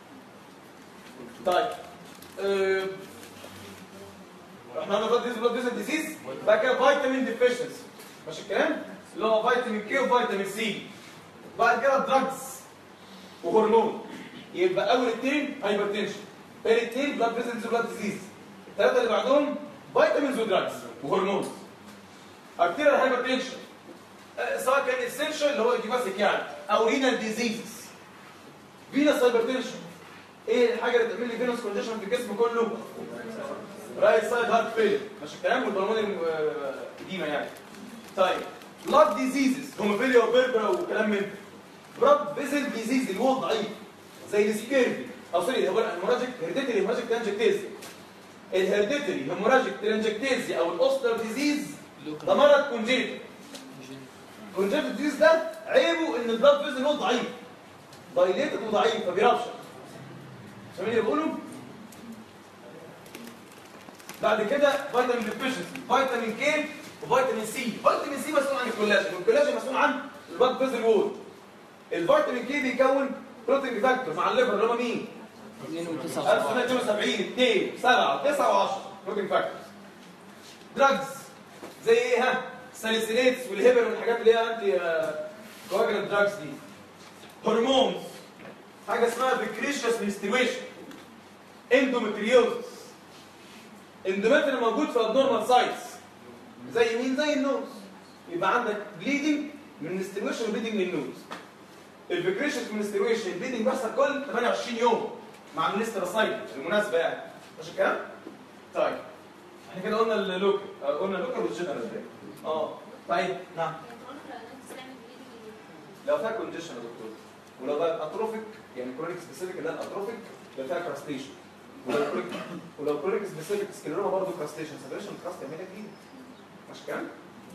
طيب آه، احنا قلنا بلاد ديزيز بلاد فيزل ديزيز بعد كده فيتامين ديفيشنسي ماشي الكلام؟ اللي هو فيتامين كي وفيتامين سي بعد كده دراجز وهرمون يبقى اول اثنين هايبرتنشن ثاني اثنين بلاد فيزلز وبلاد ديزيز الثلاثه اللي بعدهم فيتامينز ودراجز وهرمون ارتيريال هايبرتنشن سواء كان اسينشال اللي هو ايديوباثيك يعني او رينال ديزيز فينس هايبرتنشن ايه الحاجه اللي تعمل لي فينوس كونجيشن في الجسم كله رايت سايد هارت فيل ماشي الكلام والبلمونري اديما يعني طيب بلاد ديزيزز هوموفيليا وبربرا وكلام من بلاد فيزل ديزيز اللي هو ضعيف زي السكيربي او سوري هو الهيموراجيك هيريديتري هيموراجيك ترانجكتيزيا الهيريديتري هيموراجيك ترانجكتيزيا او الاوستر ديزيز ده مرض كونجيتال كونجيتال ديزيز ده عيبه ان البلاد فيزل هو ضعيف دايليتد وضعيف فبيرفشر فاهمين اللي بقوله؟ بعد كده فيتامين ديفيشنسي فيتامين كي وفيتامين سي فيتامين سي مسؤول عن الكولاجين والكولاجين مسؤول عن البلاد فيزل وول الفيتامين كي بيكون بروتين فاكتور مع الليفر اللي هم مين 2 و 9 1972 2 7 9 و10 بروتين فاكتورز دراجز زي ايه ها ساليسيليتس والهيبر والحاجات اللي هي انتي كواجرانت دراجز دي هرمونز حاجه اسمها فيكريشيوس منستريشن اندومتريوزس اندومتريال موجود في النورمال سايز زي مين زي النوز يبقى عندك بليدنج من منستريشن وبليدنج من النوز الفيكريشيوس منستريشن البليدنج بيحصل كل 28 يوم مع المنستر سايد بالمناسبه يعني مش الكلام طيب احنا كده قلنا اللوكال آه، قلنا اللوكال والجنرال ده اه طيب نعم لو فيها كونديشن يا دكتور ولو بقى اتروفيك يعني كرونيك سبيسيفيك اللي هي الاتروفيك يبقى فيها كراستيشن ولو كرونيك ولو كرونيك سبيسيفيك سكليروما برضه كراستيشن سبريشن كراست يعملها جديد مش كام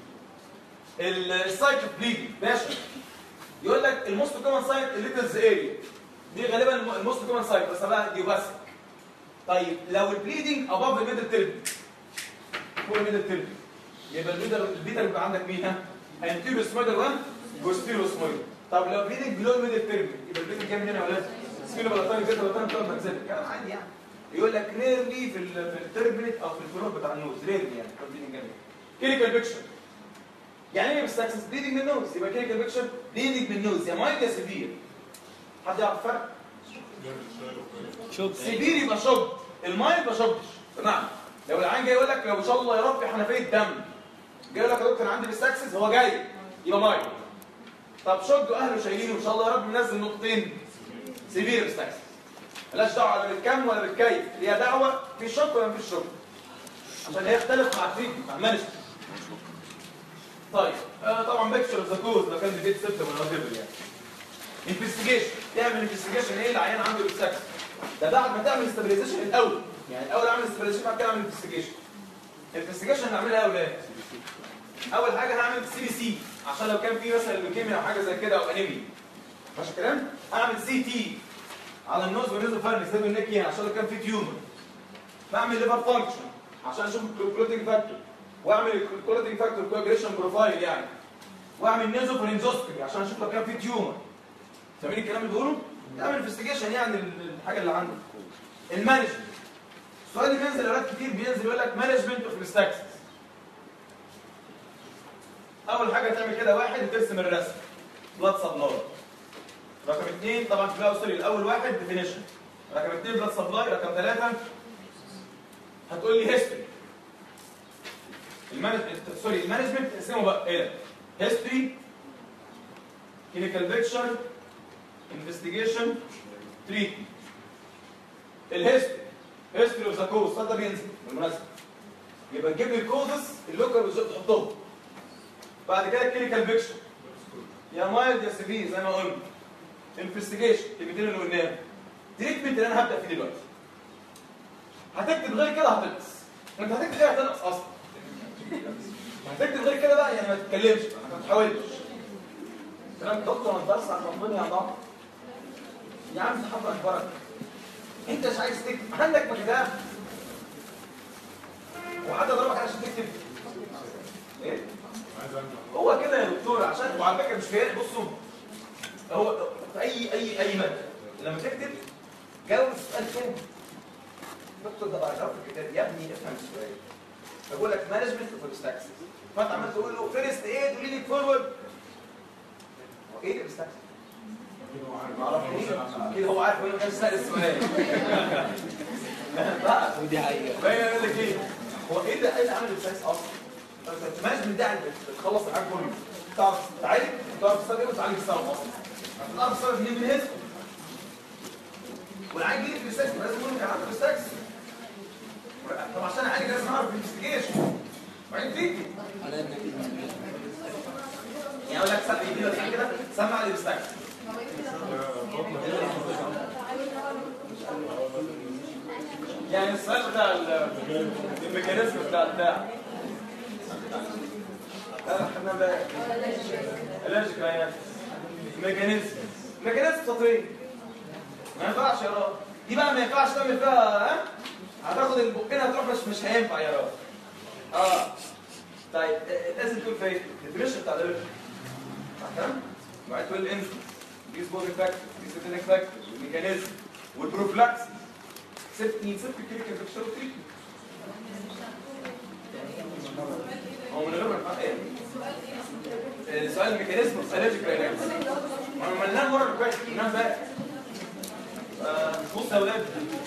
السايت اوف بليدنج ماشي يقول لك الموست كومن سايت الليتلز اريا دي غالبا الموست كومن سايت بس بقى دي بس طيب لو البليدنج اباف الميدل تيربي فوق الميدل تيربي يبقى البيتر البيتر بيبقى عندك مين ها؟ انتيريو سمايدر 1 بوستيريو سمايدر طب لو بليدنج بلو الميدل تيربي يبقى البليدنج جاي من هنا ولا سكيلو بلاتاني بيتر بلاتاني بتاع بنزل كلام عادي يعني يقول لك ريرلي في ال في التربنت او في الفلور بتاع النوز ريرلي يعني البليدنج جاي كلينيكال بيكشر يعني ايه بستاكسس بليدنج من النوز يبقى كلينيكال بيكشر بليدنج من النوز يا مايلد يا سيفير حد يعرف الفرق؟ شوف سيفير يبقى شوك المايل ما شوكش بمعنى لو العيان جاي يقول لك لو ان شاء الله يا رب حنفيه دم جاي يقول لك يا دكتور انا عندي بستاكسس هو جاي يبقى مايل طب شوك اهله شايلينه ان شاء الله يا رب منزل نقطتين سيفير بستاكسس ملاش دعوه لا بالكم ولا بالكيف هي دعوه في شوك ولا مفيش شوك عشان هي يختلف مع التريتمنت مع المانجمنت طيب آه طبعا بيكتشر اوف ذا كوز لو كان ديفيت سيبتم ولا whatever يعني انفستيجيشن تعمل انفستيجيشن ايه العيان عنده بستاكسس ده بعد ما تعمل استابيليزيشن الاول يعني الاول اعمل استابيليزيشن بعد كده اعمل انفستيجيشن الانفستيجيشن هنعملها يا اولاد اول حاجه هعمل سي بي سي عشان لو كان في مثلا لوكيميا او حاجه زي كده او انيميا ماشي الكلام اعمل سي تي على النوز والنوز فارنس ده النك هنا عشان لو كان في تيومر بعمل ليفر فانكشن عشان اشوف الكلوتينج فاكتور واعمل الكلوتينج فاكتور كواجريشن بروفايل يعني واعمل نيزو فرنجوسكوبي عشان اشوف لو كان في تيومر فاهمين الكلام اللي بقوله؟ تعمل انفستيجيشن يعني الحاجه اللي عندك المانجمنت السؤال اللي بينزل اولاد كتير بينزل يقول لك مانجمنت اوف ريستاكسس اول حاجه تعمل كده واحد ترسم الرسم بلاد سبلاي رقم اثنين طبعا في بقى سوري الاول واحد ديفينيشن رقم اثنين بلاد سبلاي رقم ثلاثه هتقول لي هيستوري المانجمنت سوري المانجمنت اسمه بقى ايه هيستوري كلينيكال بيكتشر انفستيجيشن تريتمنت الهيستوري هيستوري اوف ذا كوز ده بينزل بالمناسبه يبقى تجيب لي الكوزز اللوكال بالظبط تحطهم بعد كده الكلينيكال بيكشر يا مايلد يا سيفير زي ما قلنا انفستيجيشن الكلمتين اللي قلناهم تريتمنت اللي انا هبدا فيه دلوقتي هتكتب غير كده هتنقص انت هتكتب ايه هتنقص اصلا هتكتب غير كده بقى يعني ما تتكلمش ما تحاولش كلام دكتور انا درس عن ربنا يا ضعف يا عم حضرتك بركه انت مش عايز تكتب عندك مكتاب وحد ضربك عشان تكتب ايه هو كده يا دكتور عشان وعلى فكره مش فاهم بصوا هو في اي اي اي ماده لما تكتب جاوب السؤال تاني دكتور ده بعرف في الكتاب يا ابني افهم السؤال بقول لك مانجمنت اوف ستاكس فانت عمال تقول له فيرست ايد وليدنج فورورد هو ايه اللي بيستكسر؟ ما اعرفش اكيد هو عارف وين كان سال السؤال بقى ودي حقيقة باين يقول لك ايه هو ايه ده ايه اللي عامل السايس اصلا مانجمنت ده اللي بتخلص الحاجه كله تعرف تعالج تعرف تستخدم ايه وتعالج السبب اصلا تعرف السبب منين من هنا والعيان جه في السايس لازم يقول لك انا عارف السايس طب عشان اعالج لازم اعرف الانفستيجيشن وبعدين تيجي على انك يعني اقول لك سمع يدي لك كده سمع اللي بيستكشف يعني السؤال بتاع ال- الميكانيزم بتاع بتاع احنا بقى الرجيك يعني ميكانيزم ميكانيزم سطرين ما ينفعش يا راجل دي بقى ما ينفعش تعمل فيها ها هتاخد البقين هتروح مش مش هينفع يا راجل اه طيب آه، لازم تكون فاهم الديفينيشن بتاع الرجل تمام وبعد تقول الانفلونس دي سبورينج فاكتور دي سيتينج فاكتور والميكانيزم والبروفلاكس سبت مين سبت الكلينيكال بيكتشر وتريتمنت هو من غير ما نفهم ايه السؤال الميكانيزم الالرجيك ريلاكس ما عملناه المره اللي فاتت قلناه بقى آه، بص يا اولاد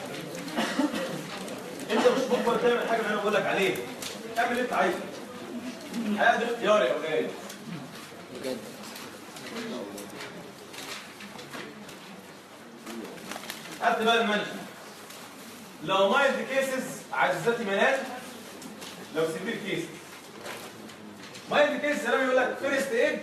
انت مش مجبر تعمل حاجه اللي انا بقول لك عليها اعمل اللي انت عايزه الحياه دي اختيار يا اولاد بجد هات بقى المانجمنت لو مايلد كيسز عجزات منال لو سيفير كيسز مايلد كيسز لما يقول لك فيرست ايد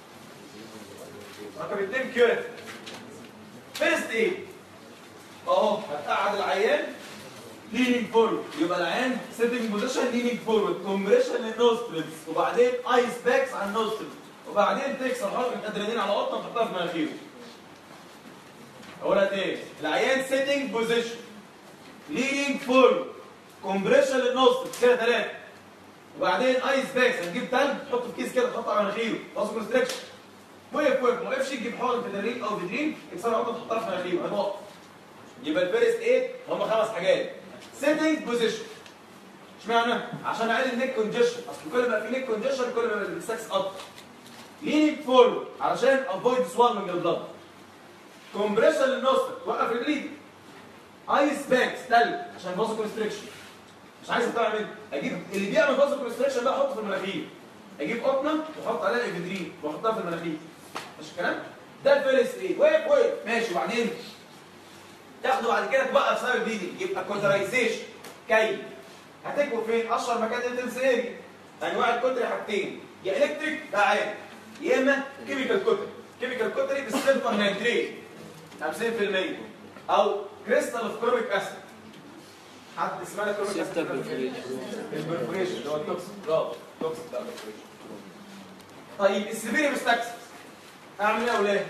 رقم اثنين كيورت فيرست ايد اهو هتقعد العيان لينينج فورورد يبقى العيان سيتنج بوزيشن لينينج فورورد كومبريشن للنوسترلز وبعدين ايس باكس على النوسترلز وبعدين تكسر حركه الادرينالين على قطه وتحطها في مناخيره اقولها تاني العيان سيتنج بوزيشن لينينج فورورد كومبريشن للنوسترلز كده ثلاثه وبعدين ايس باكس هتجيب تلج تحطه في كيس كده تحطه على مناخيره فاز كونستريكشن وقف وقف ما وقفش تجيب حقن فيدرين او فيدرين تكسرها قطه تحطها في مناخيره هتوقف يبقى الفيرست ايد هم خمس حاجات سيتنج بوزيشن اشمعنى؟ عشان اقلل النيك كونجيشن اصل كل ما في نيك كونجيشن كل ما السكس اكتر لينينج فورورد علشان افويد سوالنج البلد كومبريشن للنصر توقف البليد ايس باكس تلج عشان فازو كونستريكشن مش عايز تعمل اجيب اللي بيعمل فازو كونستريكشن بقى احطه في المناخير اجيب قطنه واحط عليها ايفيدرين واحطها في المناخير مش الكلام ده الفيرست ايد وقف وقف ماشي وبعدين تاخده بعد كده توقف سبب البليدنج يبقى كوترايزيشن كي هتكبر فين اشهر مكان انتنس اريا انواع الكتري حاجتين يا الكتريك ده عادي يا اما كيميكال كتري كيميكال كتري بالسيلفر نيتريت 50% او كريستال اوف كروميك اسيد حد اسمها كروميك سيستم اسيد بريفريشن البرفوريشن اللي هو التوكسين برافو التوكسين بتاع البرفوريشن طيب السيفير مستكسس اعمل ايه يا اولاد؟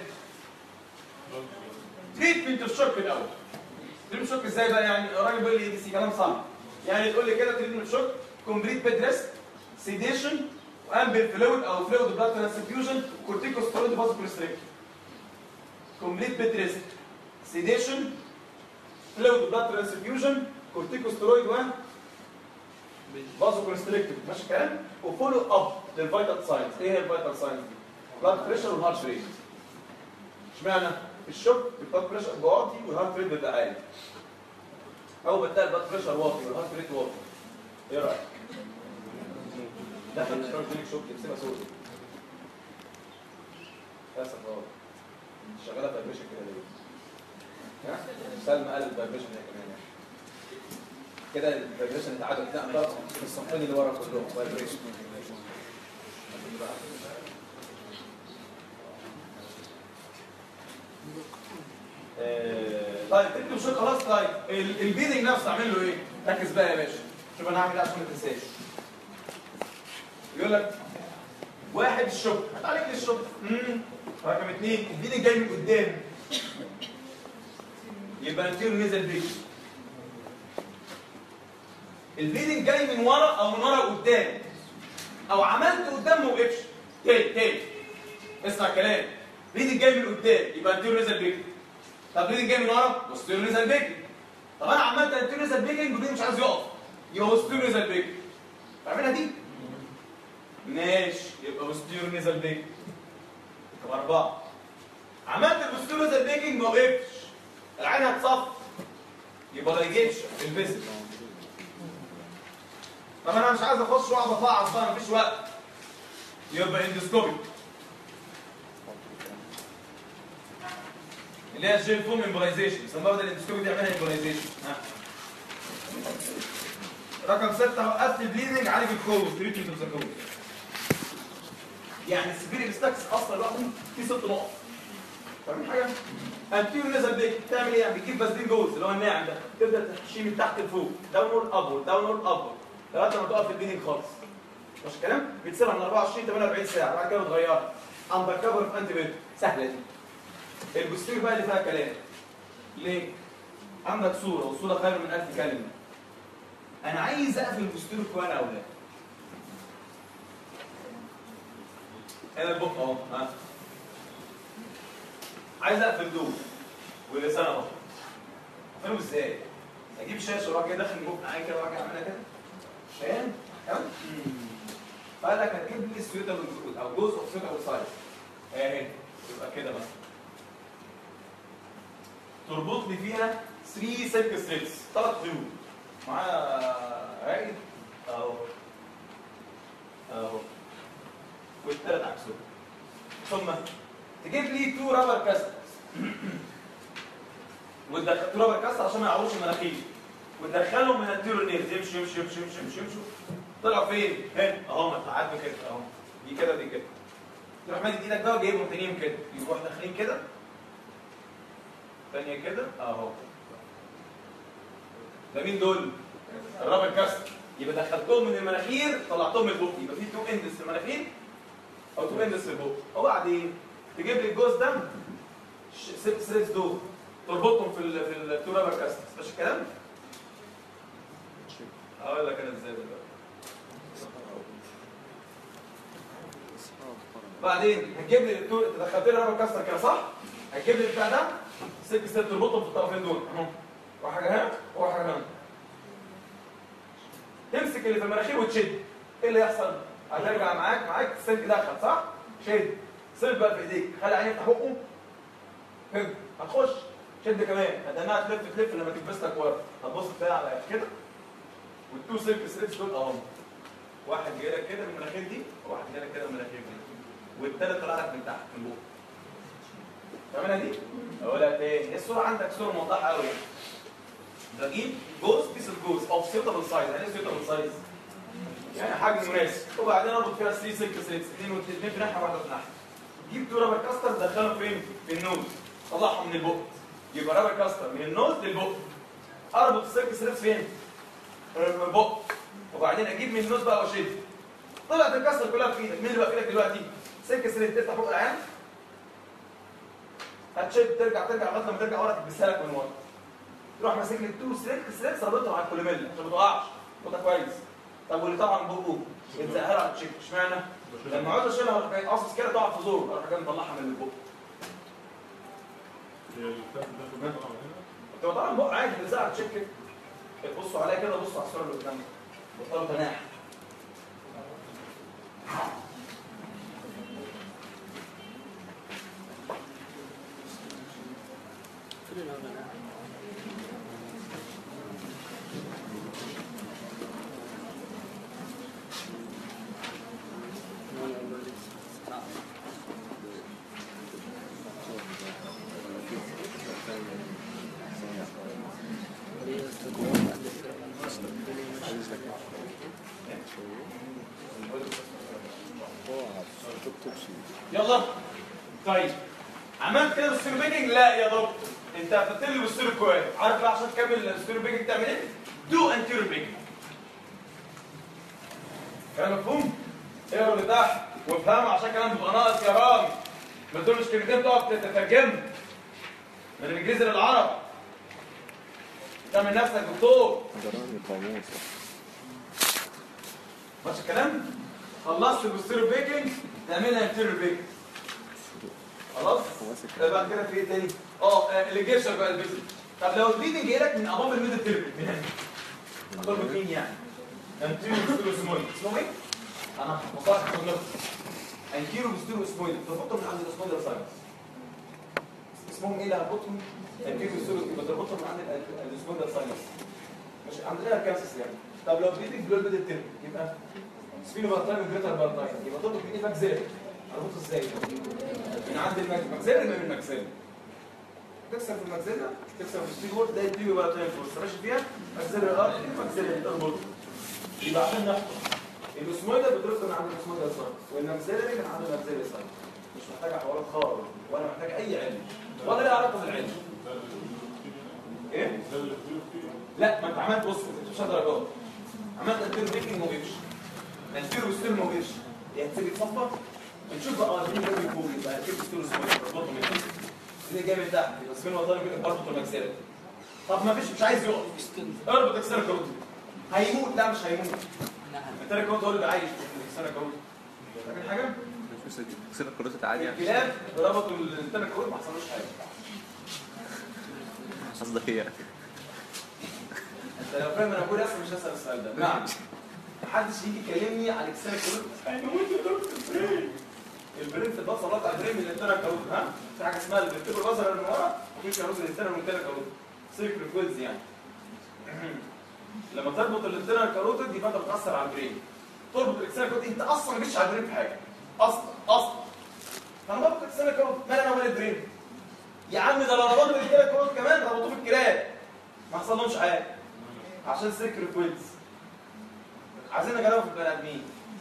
تريتمنت الشوك الاول تريتمنت الشوك ازاي بقى يعني الراجل بيقول لي دي كلام صعب يعني تقول لي كده تريتمنت الشوك كومبليت بيد ريست سيديشن وامبل فلويد او فلويد بلاد ترانسفيوجن كورتيكوستيرويد فازو كونستريكشن كومبليت بيد ريست سيديشن فلويد بلاد ترانسفيوجن كورتيكوستيرويد و فازو كونستريكتور ماشي الكلام وفولو اب للفيتال ساينز ايه هي الفيتال ساينز دي؟ بلاد بريشر والهارت ريت اشمعنى؟ الشوك البلاد بريشر بيبقى واطي والهارت ريت بيبقى عالي اول ما تلاقي البلاد بريشر واطي والهارت ريت واطي ايه رايك؟ ده خد كارديوليك شوك تكسبها سودا للاسف اه شغاله فايبريشن كده ليه؟ ها؟ سلمى قال الفايبريشن هي كمان يعني. كده الفايبريشن اتعادل لا ضرب في الصفين اللي ورا كلهم فايبريشن آه، طيب انت مش خلاص طيب ال- البيدنج نفسه اعمل له ايه؟ ركز بقى يا باشا شوف انا هعمل ايه عشان ما تنساش يقول لك واحد الشوك هتعالج لي الشوك امم رقم اثنين البيدنج جاي من قدام يبقى انتيرو نزل بيك البليدنج جاي من ورا او من ورا لقدام او عملت قدام ما وقفش تاني تاني اسمع كلام بليدنج جاي من قدام يبقى انتيرو نزل بيك طب بليدنج جاي من ورا بوستيرو نزل بيك طب انا عملت انتيرو نزل بيكنج والبليدنج مش عايز يقف يبقى بوستيرو نزل بيك تعملها دي ماشي يبقى بوستيرو نزل بيك رقم اربعه عملت البوستيرو نزل بيكنج ما وقفش العين هتصفي يبقى ما يجيبش في الفيزيت طب انا مش عايز اخش واقعد افعص بقى مفيش وقت يبقى اندوسكوبي اللي هي الجيل فوم امبرايزيشن بيسموها بدل الاندوسكوبي دي يعملها امبرايزيشن ها رقم ستة وقفت البليدنج عالج الكوز تريتمنت اوف ذا كوز يعني السبيري ستاكس اصلا لوحده فيه ست نقط فاهمين حاجه؟ انتيرو نزل بيك تعمل ايه؟ يعني بتجيب بازلين جوز اللي هو الناعم ده تبدا تحشيه من تحت لفوق داونورد ابورد داونورد ابورد لغايه لما تقف في البيننج خالص مش الكلام؟ بتسيبها من 24 48 ساعه بعد كده بتغيرها اندر كفر في انتي بيوتيك سهله دي البوستير بقى اللي فيها كلام ليه؟ عندك صوره والصوره خير من ألف كلمه انا عايز اقفل البوستير كوانا او لا هنا البق اهو ها عايز اقفل دول ولسان اهو اقفله ازاي؟ اجيب شاشه واروح جاي داخل البق معايا كده واروح جاي اعملها كده فاهم؟ تمام؟ فقال لك هتجيب لي سويتابل او جزء اوف سويتابل سايز اهي يبقى كده بس تربط لي فيها 3 سلك ستريتس ثلاث خيوط معايا راجل اهو اهو والثلاث عكسهم ثم تجيب لي تو رابر كاست وتدخل تو رابر كاست عشان ما يعوروش المناخير وتدخلهم من التيرونيرز يمشي يمشي يمشي يمشي يمشي يمشي طلعوا فين؟ هنا اهو ما تعدوا كده اهو دي كده ودي كده تروح مادي ايدك بقى وجايبهم تانيين كده يروح داخلين كده ثانية كده اهو ده مين دول؟ الرابر كاست يبقى دخلتهم من المناخير طلعتهم من البق يبقى في تو اندس في المناخير او تو اندس في البق وبعدين تجيب لي الجوز ده ش- ست ثريدز دول تربطهم في ال في التو رابر كاست مش الكلام؟ اقول لك انا ازاي دلوقتي بعدين هتجيب لي التو انت دخلت لي رابر كاستر كده صح؟ هتجيب لي البتاع ده ست ست تربطهم في الطرفين دول اهو وحاجه هنا وحاجه هنا تمسك اللي في المناخير وتشد ايه اللي يحصل؟ هترجع معاك معاك السلك دخل صح؟ شد سلك بقى في ايديك خلي عينيك يفتح بقه كده هتخش شد كمان هتنها تلف تلف لما تلبس لك ورا هتبص تلاقي على كده والتو سلك ستريبس دول اهو واحد جاي لك كده من المناخير دي وواحد جاي لك كده من المناخير دي والتالت طلع لك من تحت من فوق فاهمها دي؟ اقولها تاني هي الصوره عندك صوره موضحه قوي بجيب جوز بيس اوف جوز اوف سيوتابل سايز يعني ايه سيوتابل سايز؟ يعني حجم مناسب وبعدين اربط فيها 3 سلك ستريبس اثنين واثنين في ناحيه واحده في ناحيه جيب تو رابر كاستر دخلهم فين؟ في النوز طلعهم من البق يبقى رابر كاستر من النوز للبق اربط السلك ستريبس فين؟ من البق وبعدين اجيب من النوز بقى واشد طلعت الكسر كلها في ايدك مين اللي بقى في ايدك دلوقتي؟ سلك ستريبس تفتح بق العين هتشد ترجع ترجع لغايه لما ترجع ورا تلبسها لك من ورا تروح ماسك لي التو سلك سلك ربطهم على الكوليميلا عشان ما تقعش خدها كويس طب واللي طبعا بقه يتزقها له على التشيك اشمعنى؟ لما عاوز اشيلها اروح جاي قاصص كده تقع في زور اروح جاي مطلعها من البق كنت بطلع بق عادي بتزقها على التشيك كده بصوا عليا كده بصوا على الصوره اللي قدامك بطلوا تناحي يلا طيب عملت كده بالستيرو بيكنج لا يا دكتور انت هتحط لي بالستيرو كويس عارف بقى عشان تكمل الستيرو بيكنج تعمل ايه دو انتيرو بيكنج كلام مفهوم اقرا اللي تحت وافهمه عشان كلام بيبقى ناقص يا راجل ما تقولش كلمتين تقعد تترجم من الانجليزي للعرب تعمل نفسك دكتور دراني قاموس ماشي الكلام خلصت البوستيرو بيكنج تعملها انتيرو بيكنج خلاص ده بعد كده في ايه تاني اه آه، الليجيشن بقى البيزل طب لو البليدنج جاي لك من اباب الميدل تيربي من هنا ضرب مين يعني انتيرو بوستيرو اسمويد اسمه ايه انا مصطلح في النص انتيرو بوستيرو اسمويد تربطهم من عند الاسمويد ساينس اسمهم ايه اللي هربطهم انتيرو بوستيرو بتربطهم من عند ال- الاسمويد ساينس مش عندنا كانسس يعني طب لو بليدنج بلو الميدل تيربي يبقى سفينو بارتاين وجريتر بارتاين يبقى تربط من ايه ماكسيلري اربطه ازاي من عند الماكسيلري من الماكسيلري تكسر في الماكسيلا تكسر في الستيل وورد ده يديله بارتاين فورس ماشي فيها ماكسيلري ارتري ماكسيلري اربطه يبقى عشان نحفظ الاسمويدال بترد من عند الاسمويدال سايت والماكسيلري من عند الماكسيلري سايت مش محتاجه حوارات خالص ولا محتاج اي علم ولا لها علاقه بالعلم ايه؟ لا ما انت عملت بص مش درجات عملت انتيرو بيكنج ما وقفش انتيرو ستيل ما وقفش هي هتسيب تصفى نشوف بقى اه دي جاي فوق يبقى كيف ستيل اسمه برضه من تحت اللي جاي من تحت يبقى سكين وضعنا كده برضه الماكسيلري طب ما فيش مش عايز يقف اربط اكسر كروت هيموت لا مش هيموت انت كروت هو اللي عايش في اكسر كروت فاكر حاجه؟ سنة كروت عادي يعني الكلاب ربطوا الانترنت كروت ما حصلوش حاجه قصدك ايه يعني؟ انت لو فاهم انا بقول اصلا مش هسال السؤال ده نعم محدش يجي يكلمني على اكسر كروت هيموت يا دكتور برين البرين في البصره رقع برين من الانترنت كروت ها في حاجه اسمها الفيرتيبل بصره اللي من ورا وفي كروت الانترنت من الانترنت كروت سيركل كويز يعني لما تربط الانترنال كاروتيد دي فتره بتاثر على البرين تربط الاكسترنال كاروتيد انت اصلا ما جيتش على البرين في حاجه اصلا اصلا فانا بربط الاكسترنال كاروتيد مال انا ومال البرين يا عم ده لو ربطت الاكسترنال كاروتيد كمان ربطوه في الكلاب ما حصلهمش حاجه عشان سيركل كويز عايزين نجربه في البني ادمين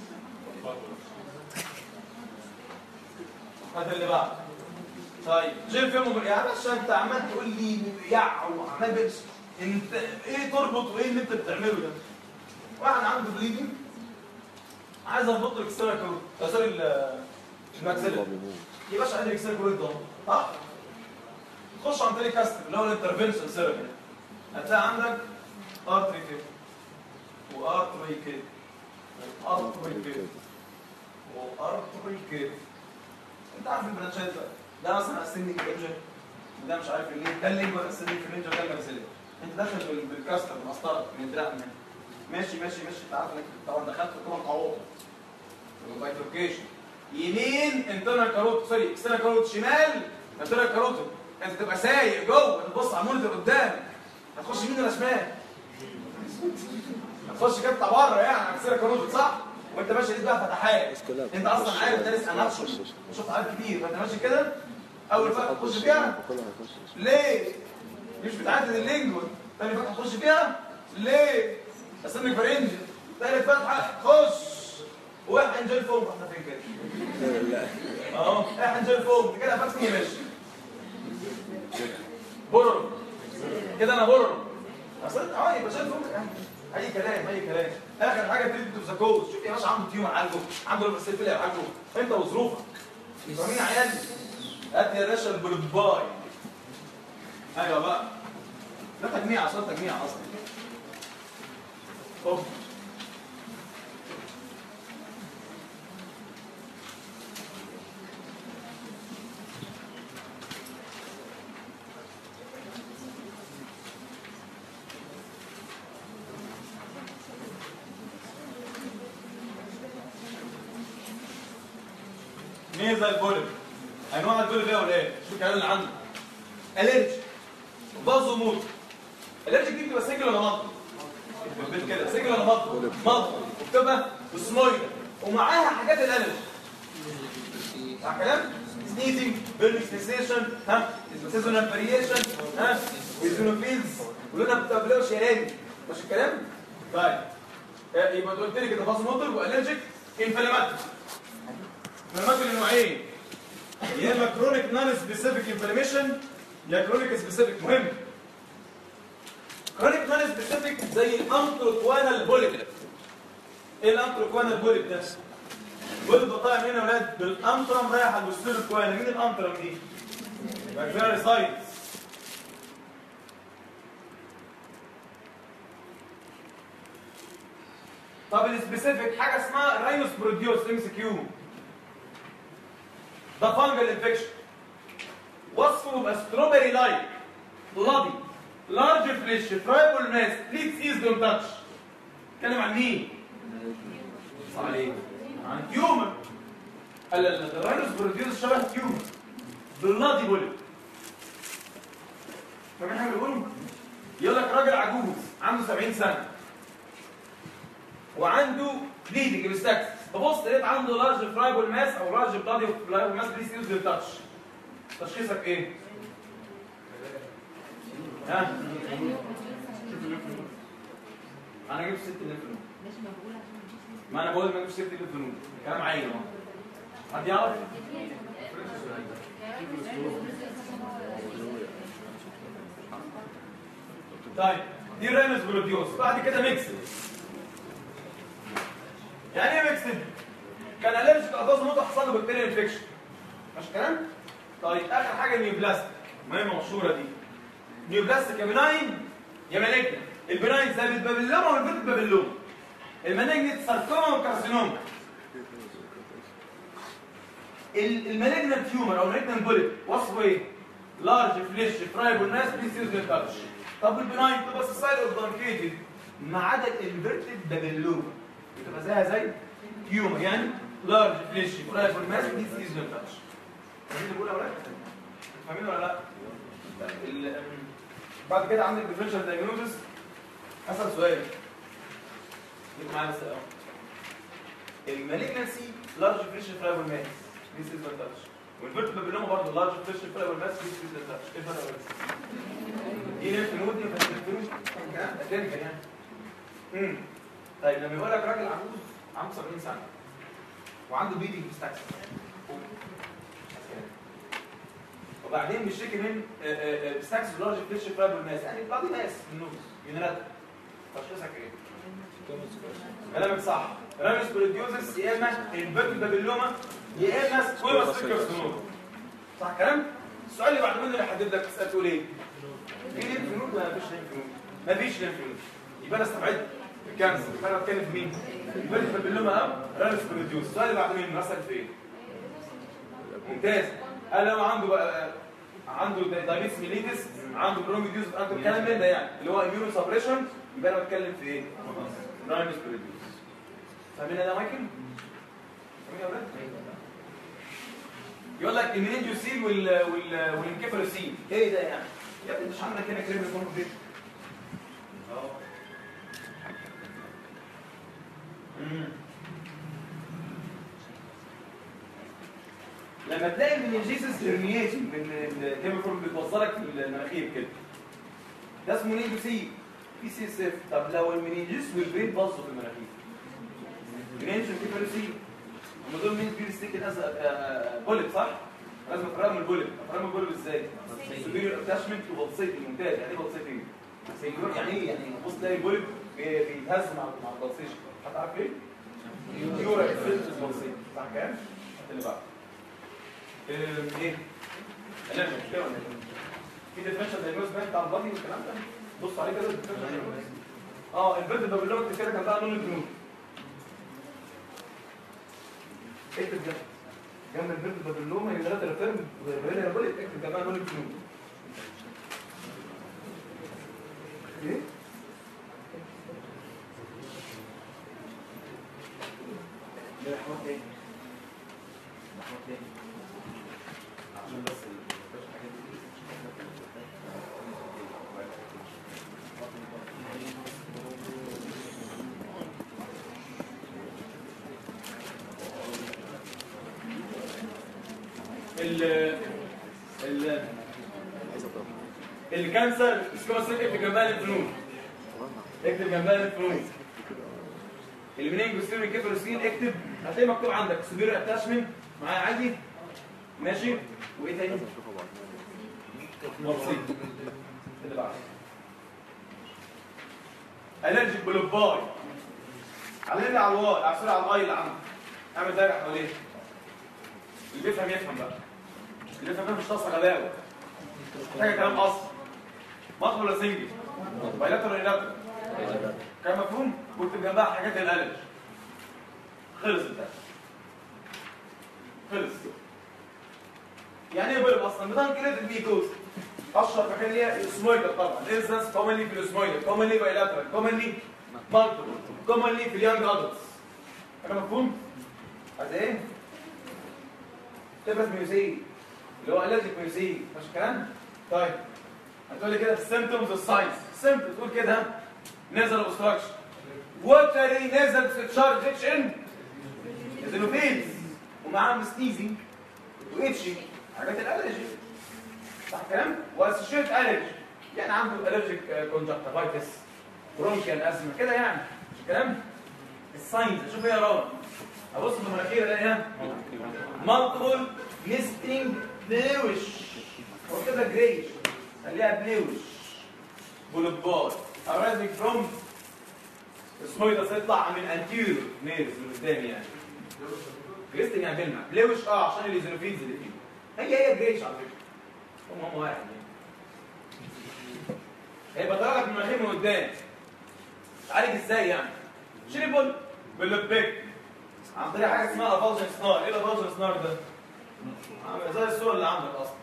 هذا اللي بعد طيب جيم فيلم يا باشا انت عمال تقول لي يع وعمال بس انت ايه تربط وايه اللي انت بتعمله ده؟ واحد عنده بليدنج عايز اربط له اكسترا كروت سوري ال- الماكسيلر يا باشا عندي اكسترا كروت ده صح؟ تخش عن طريق كاستر اللي هو الانترفنشن سيرجري هتلاقي عندك ارتري كده وارتري كده وارتري كده وارتري كده انت عارف البرانشات بقى ده مثلا اسندنج رينجر وده مش عارف ليه ده اللينجو اسندنج رينجر ده الماكسيلر انت داخل بال- بالكاستر بالمسطره من الدراع من هنا ماشي ماشي ماشي انت عارف انك طبعا دخلت طبعا تعوض بايتروكيشن يمين انترنال كاروت سوري اكسترنال كاروت شمال انترنال كاروت انت تبقى سايق جوه تبص على المونيتور قدامك هتخش يمين ولا شمال؟ هتخش كده بتاع بره يعني على اكسترنال كاروت صح؟ وانت ماشي ايد بقى فتحات انت اصلا عارف دارس اناتومي شفت عارف كتير فانت ماشي كده اول فتحه تخش فيها ليه؟ مش بتعدل اللينجوال تاني فتحه تخش فيها ليه؟ استنك فرنج تالت فتحه خش واحد جاي فوق احنا فين كده؟ اهو احد جاي فوق كده قفلت وماشي برر كده انا برر اصل اه يبقى شايف فوق اي كلام اي كلام اخر حاجه تريد تو ذا كوز شوف يا باشا عنده تيومر عالجه عنده الفاسيلتي عالجه انت وظروفك فاهمين يا عيال هات يا باشا البرباي ايوه بقى ده تجميع عشان تجميع اصلا اوف ميزه البولب انواع البولب ايه ولا ايه؟ شو الكلام اللي عندك الرجي بازو موت الرجي دي بتبقى سنجل ولا مضغ؟ بالبيت كده سنجل ولا مضغ؟ مضغ وبتبقى سمويدة ومعاها حاجات الالرجي صح كلام؟ سنيزنج بيرنينج سنسيشن ها سيزونال فاريشن ها ايزونوفيلز ولونها بتبقى بلاوي شيراني مش الكلام؟ طيب آه، يبقى انت قلت لي كده بازو موتور والرجيك انفلاماتوري انفلاماتوري نوعين يا اما كرونيك نون سبيسيفيك انفلاميشن يا كرونيك سبيسيفيك مهم كرونيك نون سبيسيفيك زي الانتروكوانال بوليب ايه الانتروكوانال بوليب ده؟ بوليب ده طالع منين يا اولاد؟ بالانترم رايح على الوستيروكوانا مين الانترم دي؟ بكتيريا سايتس طب السبيسيفيك حاجه اسمها راينوس بروديوس ام سي كيو ده فانجل انفكشن وصفه يبقى ستروبري لايك بلادي لارج فليش ترايبل ماس بليز ايز دون تاتش اتكلم عن مين؟ صح عليك عن تيومر لا لا لا الراينوس بروديوس شبه تيومر بلادي بولي فاهمين حاجه بيقولوا؟ يقول لك راجل عجوز عنده 70 سنه وعنده بليدنج بيستكس تبص لقيت عنده لارج فرايبل ماس او لارج بلادي فرايبل ماس بليز يوز تاتش تشخيصك ايه؟ ها؟ انا جبت ست الليمف نود ماشي ما بقول عشان ما تجيش ما انا بقول ما جبتش ست الليمف نود كلام عين اهو حد يعرف؟ طيب دي رينس بلوديوس بعد كده ميكسد يعني ايه ميكسد؟ كان الرجيك اعضاء موت حصل له بكتيريا انفكشن مش كلام؟ طيب اخر حاجه نيوبلاستيك مهمه مشهوره دي نيوبلاستيك يا بناين يا مالجنت البناين زي البابلوما والبيت البابلوما المالجنت ساركوما وكارسينوما المالجنت تيومر او المالجنت بوليت وصفه ايه؟ لارج فليش فرايبل ناس بيسيوز للتاتش طب البناين تبقى سايد اورجانكيتد ما عدا الانفيرتد بابلوما بتبقى زيها زي تيومر يعني لارج فليش فرايبل ناس بيسيوز للتاتش فاهمين اللي بقول يا ولاد؟ فاهمين ولا لا؟ طيب، ال- بعد كده عندك ديفرنشال دايجنوزس اسال سؤال ليك معايا بس الاول المالجنسي لارج فيش فرايبل ماس ديس از تاتش والفيرتبل بابلوما برضه لارج فيش فرايبل ماس ديس از تاتش ايه الفرق بس؟ دي ليمف نود دي ليمف نود ادينكال يعني امم طيب لما يقول لك راجل عجوز عنده 70 سنه وعنده بيدنج ستاكس وبعدين بيشتكي من ستاكس لارج فيش فرايبل ماس يعني بادي ماس من النوز يونيلاتر تشخيصك ايه؟ كلامك صح رامس بروديوسس يا اما البيت بابلوما يا اما سكويما سكرسونوما صح كلام السؤال اللي بعد منه اللي هحدد لك تسال تقول ايه في ليمف نود ولا مفيش ليمف نود مفيش ليمف نود يبقى انا استبعدت الكانسر يبقى انا بتكلم في مين البيت بابلوما او رامس بروديوس السؤال اللي بعد منه اسال في ايه ممتاز قال لو عنده بقى عنده دايبيتس ميليتس عنده بروميديوس عنده الكلام من ده يعني اللي هو اميونو سبريشن يبقى انا بتكلم في ايه رايمس بروديوس فاهمين ده مايكل فاهمين يا ولاد يقول لك المنينجوسيل وال وال والانكيفالوسيل ايه ده يعني يا ابني مش عندك هنا كريم يكون في اه مم. لما تلاقي المنينجيسس هرنياتي من الكيميكال بتوصلك في المناخير كده ده اسمه منينجوسيل في سي اس اف طب لو المنينجيس والبرين باظوا في المناخير منينجو كيفالوسيل هم دول مين بير ستيك الازرق بوليت صح؟ لازم افرقها من البوليت افرقها من البوليت ازاي؟ سوبيريور اتاشمنت وبلسيتي ممتاز يعني ايه بلسيتي؟ سيكور يعني ايه؟ يعني بص تلاقي البوليت بي- بيتهز مع مع البلسيشن هتعرف ايه؟ يورا افكت بلسيتي صح كام؟ هات اللي بعده إيه، ايه؟ لا مش كده ولا ايه؟ في ديفرنشال دايجنوز بقى بتاع البادي والكلام ده بص عليه كده differential diagnosis. اه البيت بابلوما كده كان بقى لون الجنود اكتب ده جنب البيت بابلوما يدرات الفيرم وغير البوليت اكتب ده بقى لون الجنود ايه؟ ده رحمات ايه؟ رحمات ايه؟ عشان بس الحاجات دي ال ال الكانسر سكوسيك اكتب جنبها الفنون اكتب جنبها الفنون المنينج بيستوي كيفالوسين اكتب هتلاقي مكتوب عندك سوبير اتاشمنت معايا عادي ماشي وايه تاني؟ بسيط اللي بعده الرجيك بلوباي علمني على الواي اعصر على الواي اللي عندك اعمل دايره حواليه اللي يفهم يفهم بقى اللي يفهم مش تصل غباوه محتاجه كلام اصل مطلب ولا سنجل بايلاتر ولا لاتر كان مفهوم كنت جنبها حاجات الالج خلص ده خلص يعني ايه بلب اصلا بدان كده الميكوز اشهر مكان ليها الاسمويدر طبعا انسنس كومنلي في الاسمويدر كومنلي بايلاترال كومنلي مالتيبل كومنلي في اليانج ادلتس كان مفهوم عايز ايه تبس ميوسي اللي هو الرجيك ميوسي مش كلام طيب هتقول لي كده السيمبتومز الساينس سيمبل تقول كده نزل اوبستراكشن ووتري نزل تشارجكشن ازينوفيلز ومعاهم سنيزنج واتشي حاجات الالرجي صح الكلام واسوشيت الرجي يعني عنده الرجيك كونجكتيفايتس برونكيال ازمه كده يعني مش الكلام الساينز اشوف ايه يا راجل ابص في المناخير الاقيها مالتيبل نستنج بلوش هو كده جريش خليها بلوش بولبات arising from السمويدس يطلع من انتيريور نيرز من قدام يعني جريستنج يعني بيلمع بلوش اه عشان الايزونوفيلز اللي فيه هي هي جريش على فكره هم هم واحد يعني هيبقى طالع لك من المناخير من قدام تعالج ازاي يعني شيل بول بالبيك عن طريق حاجه اسمها افالجن سنار ايه الافالجن سنار ده؟ عامل زي الصوره اللي عندك اصلا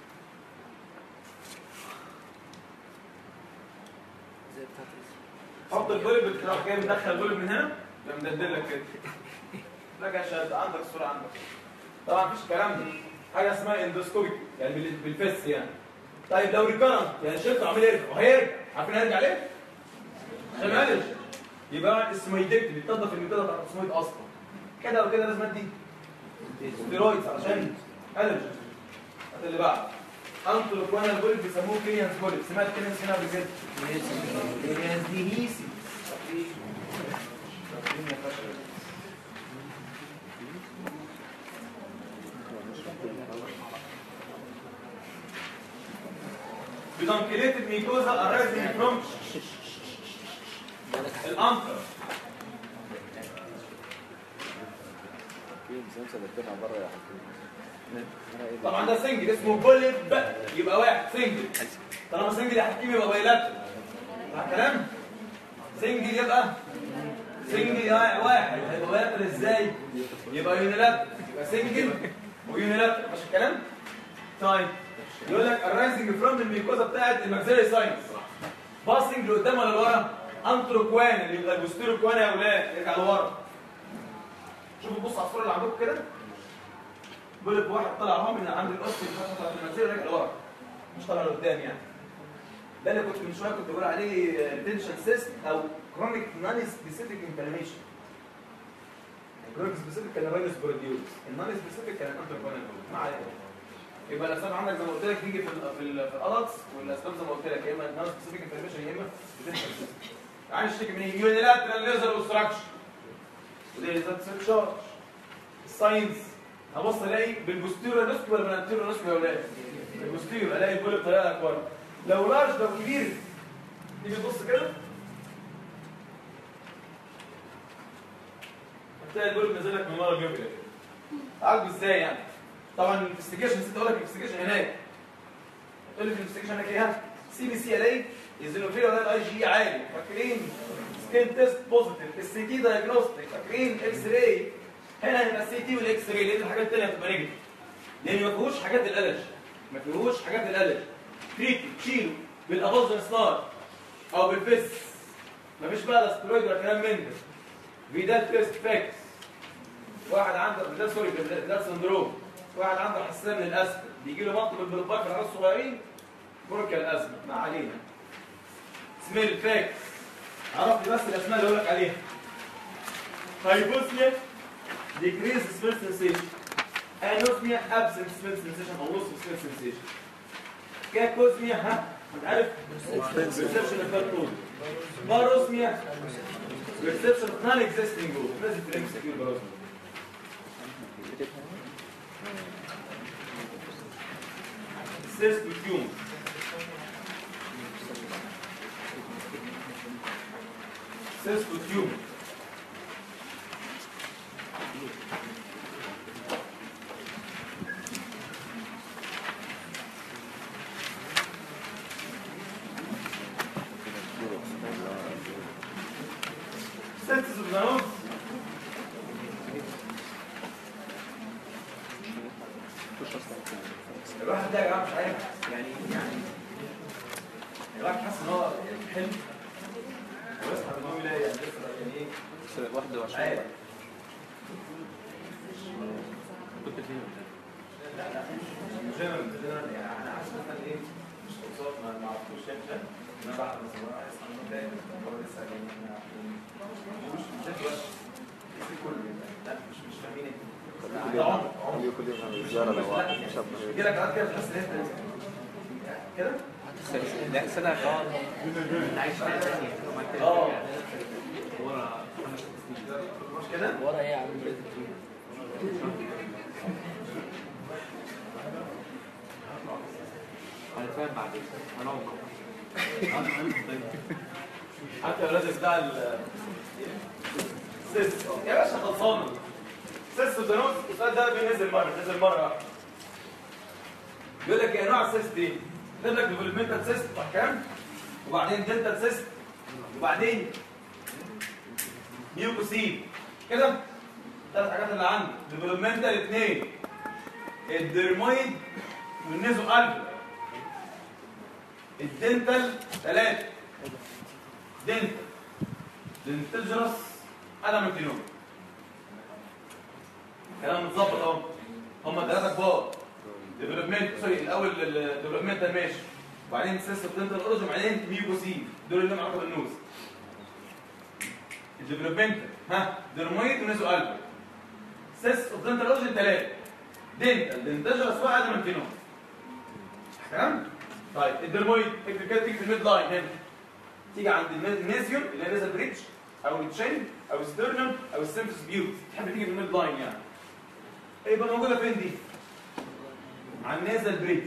حط البولب تروح جاي مدخل البولب من هنا يبقى مدلدل لك كده راجع شهد عندك الصوره عندك طبعا مفيش الكلام ده حاجه اسمها اندوسكوبيك يعني بال- بالفس يعني طيب لو ريكارنت يعني شفته عمال يرجع وهيرجع عارفين هيرجع ليه؟ عشان معلش يبقى اسمويدكت بيتنضف الميكروب بتاع الاسمويد اصلا كده وكده لازم ادي ستيرويدز عشان الرجي هات اللي بعد انتروكوانا البوليب بيسموه كينيانز بوليب سمعت كينيانز هنا قبل كده كينيانز ديهيسي بدونكليتد ميكوزا arising from الانتر طبعا ده سنجل اسمه بوليب يبقى واحد سنجل طالما سنجل يا حكيم يبقى بايلاتر صح الكلام سنجل يبقى سنجل يبقى واحد هيبقى بايلاتر ازاي يبقى يونيلاتر يبقى سنجل ويونيلاتر مش الكلام طيب يقول لك الرايزنج فروم الميكوزا بتاعت الماكسيلري ساينس باسنج لقدام ولا لورا انتروكوان اللي يبقى البوستيروكوان يا اولاد ارجع لورا شوفوا بصوا على الصوره اللي عندكم كده بولب واحد طلع اهو من عند الاوست بتاعت الماكسيلري راجع لورا مش طالع لقدام يعني ده اللي كنت من شويه كنت بقول عليه ريتنشن سيست او كرونيك نون سبيسيفيك انفلاميشن الكرونيك سبيسيفيك كان الراينس بروديوس النون سبيسيفيك كان الانتروكوان ما علينا يبقى الاسباب عندك زي ما قلت لك تيجي في ال في ال في الادلتس والاسباب زي ما قلت لك يا اما نون سبيسيفيك انفلاميشن يا اما ريتنشن يعني اشتكي من ايه؟ يونيلاترال ليزر اوبستراكشن ودي ذات سيرشارج الساينس هبص الاقي بالبوستيريور نسك ولا بالانتيريور نسك يا اولاد؟ بالبوستيريور الاقي البولب طالع لك بره لو لارج لو كبير تيجي تبص كده هتلاقي البولب نازل لك من ورا الجبل كده عاجبه ازاي يعني؟ طبعا الانفستيجيشن نسيت اقول لك الانفستيجيشن هناك تقول لي في الانفستيجيشن هناك ايه؟ سي بي سي الاقي الزينوفيل ولا الاي جي عالي فاكرين سكين تيست بوزيتيف السي تي دايجنوستيك فاكرين اكس راي هنا هيبقى السي تي والاكس راي لان الحاجات الثانيه هتبقى نيجاتيف لان ما فيهوش حاجات الالرج ما فيهوش حاجات الالرج تريتي تشيله بالابوزن ستار او بالفيس مفيش بقى لا سترويد ولا كلام من ده فيدال تيست فاكس واحد عنده فيدال سوري فيدال سندروم واحد عنده حساسيه من الاسفل بيجي له منطقه بالبلوبات في العيال الصغيرين بركه الازمه ما علينا سميل فاكس عرف لي بس الاسماء اللي اقول لك عليها هايبوسميا ديكريز سميل سنسيشن انوسميا ابسنت سميل سنسيشن او نص سميل سنسيشن كاكوزميا ها انت عارف perception of that code باروسميا perception of non-existing group لازم تلاقي سكيور باروسميا cyst tumor cyst tumor Sepsis of the nose. الواحد ده يا جماعه مش عارف يعني يعني الواحد حاسس ان هو حلم ويصحى من النوم يلاقي يعني لسه يعني ايه واحدة مش وعشرين عارف كنت فين؟ لا لا مش جنرال جنرال يعني انا حاسس مثلا ايه مش كورسات ما ما اعرفوش شايف ده ان انا بعد مثلا انا عايز اعمل ده هو لسه يعني مش مش شايف وش في كله لا مش مش فاهمين ايه ده عمر عمر كل يوم كل يوم زيارة لو شاب يجي لك اوقات كده تحس ان انت كده لا سنة غلط انت عايش حاجة ثانية اه ورا خمس سنين مش كده ورا ايه يا عم هنتفاهم بعدين هنقعد حتى يا ولاد بتاع ال سيس يا باشا خلصانه سيس وزانوس السؤال ده بينزل مره نزل مره واحده بيقول لك ايه انواع السيس دي؟ كاتب لك ديفلوبمنتال سيست صح كام؟ وبعدين دنتال سيست وبعدين ميوكوسيد كده ثلاث حاجات اللي عندي ديفلوبمنتال اثنين الديرمويد والنيزو الفا الدنتال ثلاثه دنتال دنتجرس ادامنتينوم كلام متظبط اهو هم ثلاثه كبار ديفلوبمنت سوري الاول الديفلوبمنتال ماشي وبعدين سيستم دنتال اوريجن وبعدين ميوكوسيد دول اللي لهم علاقه بالنوز الديفلوبمنتال ها ديرمويد ونيزو الفا سيس اوف دنتال اوريجن ثلاثه دنتال دنتجرس وادامنتينوم تمام طيب الدرمويد اكتب كده تيجي في الميد لاين هنا تيجي عند النيزيوم اللي هي نيزل بريتش او التشين او السترنم او السيمفس بيوت تحب تيجي في الميد لاين يعني يبقى موجوده فين دي؟ على النيزل بريتش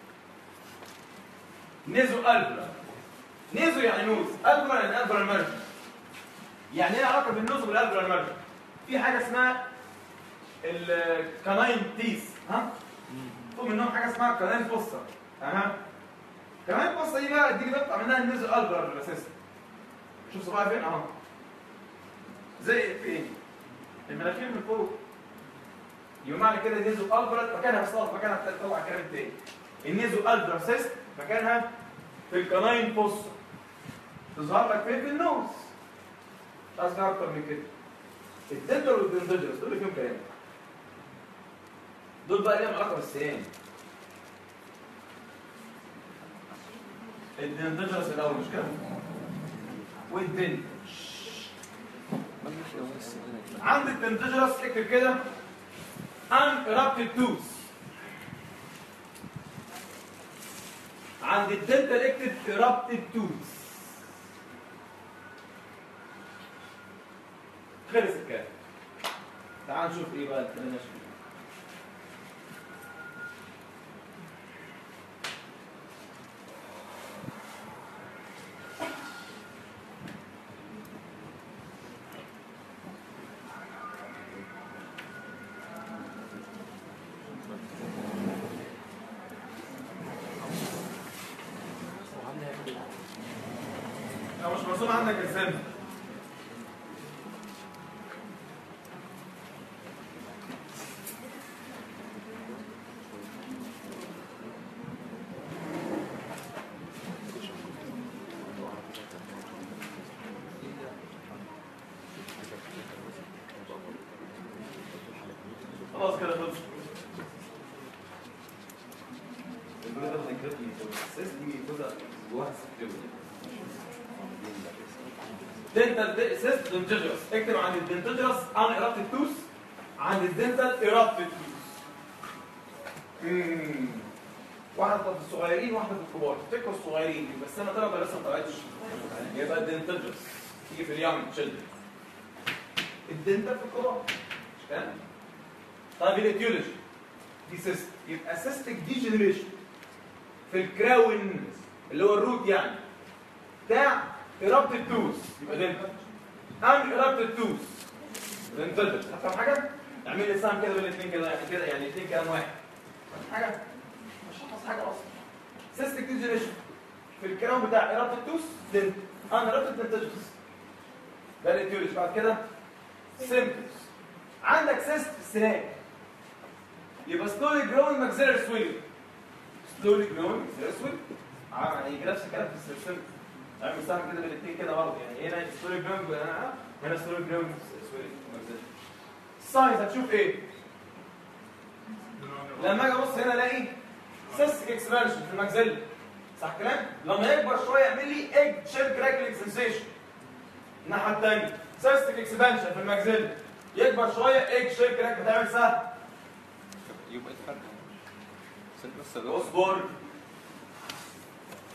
نيزو البرا نيزو يعني نوز البرا يعني البرا ميرج يعني ايه علاقه بالنوز والالبرا ميرج في حاجه اسمها الكاناين تيس ها فوق منهم حاجه اسمها كاناين فوسا اها كمان القصه دي بقى دي بقطع منها النزل البر اساسا شوف صباعي فين اهو زي فين المناخير من فوق يبقى معنى كده النيزو البر مكانها بس مكانها تطلع الكلام التاني النيزو البر سيست مكانها في الكناين فوس تظهر لك فين في النوز مش عايز تعرف اكتر من كده الدنتال والدنتجرس دول فيهم كلام دول بقى ليهم علاقه بالسنان الدنتجرس الاول مش كده والدنت عند الدنتجرس اكتب كده ان erupted tooth عند الدنتال اكتب erupted tooth خلص الكلام تعال نشوف ايه بقى الكلام ده لو مش مرسوم عندك ارسمها خلاص كده خلص البلد ده بنكرتني سيستم كده جواها سكتيريا دنتال سيست دنتجرس اكتب عند الدنتجرس ان ايرابتد توس عند الدنتال ايرابتد توس واحده في الصغيرين واحده في الكبار تفتكروا الصغيرين يبقى السنه طلعت ولا لسه ما طلعتش يبقى الدنتجرس تيجي في اليوم تشيلدرن الدنتال في الكبار مش كده طيب الايتيولوجي دي سيست يبقى سيستك ديجنريشن في الكراون اللي هو الروت يعني بتاع إرابة التوس يبقى دنتال أم إرابة التوس دنتال هتفهم حاجة؟ اعمل لي سهم كده بين الاثنين كده يعني كده يعني الاثنين كلام واحد فاهم حاجة؟ مش حافظ حاجة أصلا سيستك ديجنريشن في الكلام بتاع إرابة التوس دنتال أم إرابة الدنتجس ده الاتيولوجي بعد كده سيمبتومز عندك سيست في السنان يبقى سلولي جروينج ماكسيلر سويل سلولي جروينج ماكسيلر سويل يعني نفس الكلام في السيستم اعمل سهم كده بالاثنين كده برضه يعني هنا ستوري جراوند هنا ستوري جراوند السايز هتشوف ايه؟ لما اجي ابص هنا الاقي سيستك اكسبانشن في الماكسيلا صح كلام؟ لما يكبر شويه يعمل لي ايج شيل كراكلينج سنسيشن الناحيه الثانيه سيستك اكسبانشن في الماكسيلا يكبر شويه ايج شيل كراك بتعمل سهم يبقى الفرق بس اصبر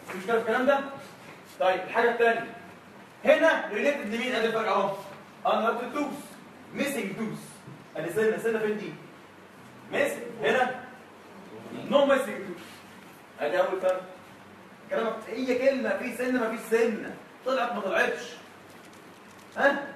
مش مشكله في الكلام ده طيب الحاجه الثانيه هنا ريليتد لمين ادي الفرق اهو انرابتد توس ميسنج توس ادي سنه سنه فين دي ميسنج هنا نو ميسنج توس ادي اول فرق كلامك هي كلمه في سنه ما فيش سنه طلعت ما طلعتش ها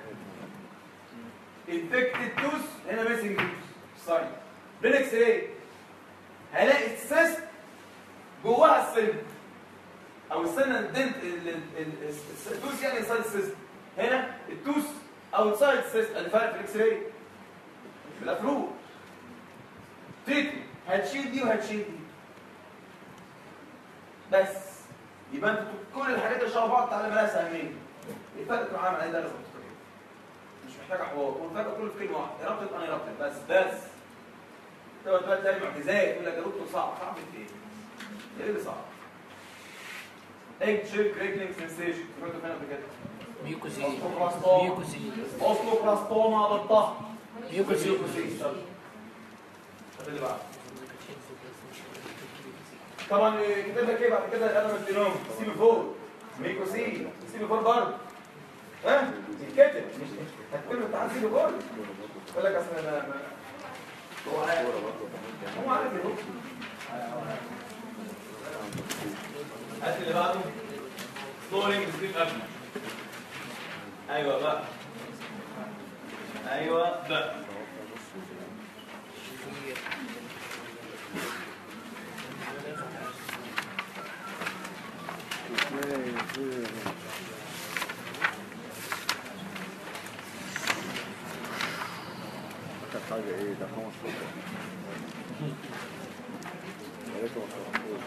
انفكتد توس هنا ميسنج توس صحيح بالاكس راي هلاقي السيست جواها السن او السنه الدنت ال- ال- ال- التوس يعني انسايد السيست هنا التوس اوتسايد السيست اللي فرق في الاكس راي في الافلوق تيجي هتشيل دي وهتشيل دي بس يبقى انت كل الحاجات اللي شبه بعض تعالى لها سهمين الفرق في العمل ايه ده لازم تفتكره. مش محتاجه حوار والفرق كله في كلمه واحده ربطت انا ربطت بس بس تقعد بقى تلاقي معجزات يقول لك يا دكتور صعب صعب في ايه؟ ايه اللي صعب؟ ايج شيل كريكلينج سنسيشن سمعتوا فين قبل كده؟ ميوكوزي أوستوكلاستوما. ميوكوزي اوستوكلاستوما بالطه ميوكوزي طب اللي بعده طبعا كتاب لك ايه بعد كده انا مدينهم سي بي 4 ميكو سي سي بي 4 برضه ها يتكتب مش هتكتب امتحان سي بي 4 يقول لك اصل انا ما- هو عارف هو عارف يا دكتور هات اللي بعده سنورنج سليب ابنى ايوه بقى ايوه بقى كانت حاجة ايه ده خمس فوق يا ريت ما تعرفوش.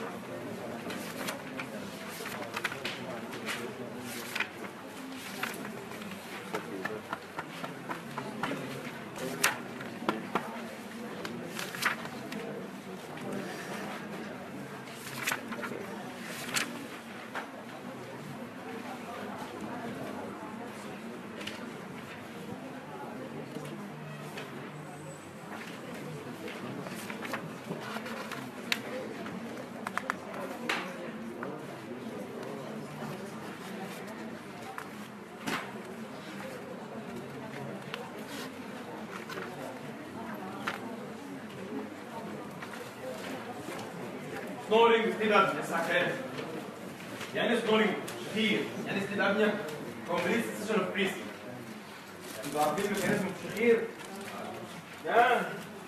سنورنج سليب ابنيا اسمع كلام يعني سنورنج شخير يعني سليب ابنيا كومبليت سيشن اوف بريسي انتوا عارفين ميكانيزم الشخير يا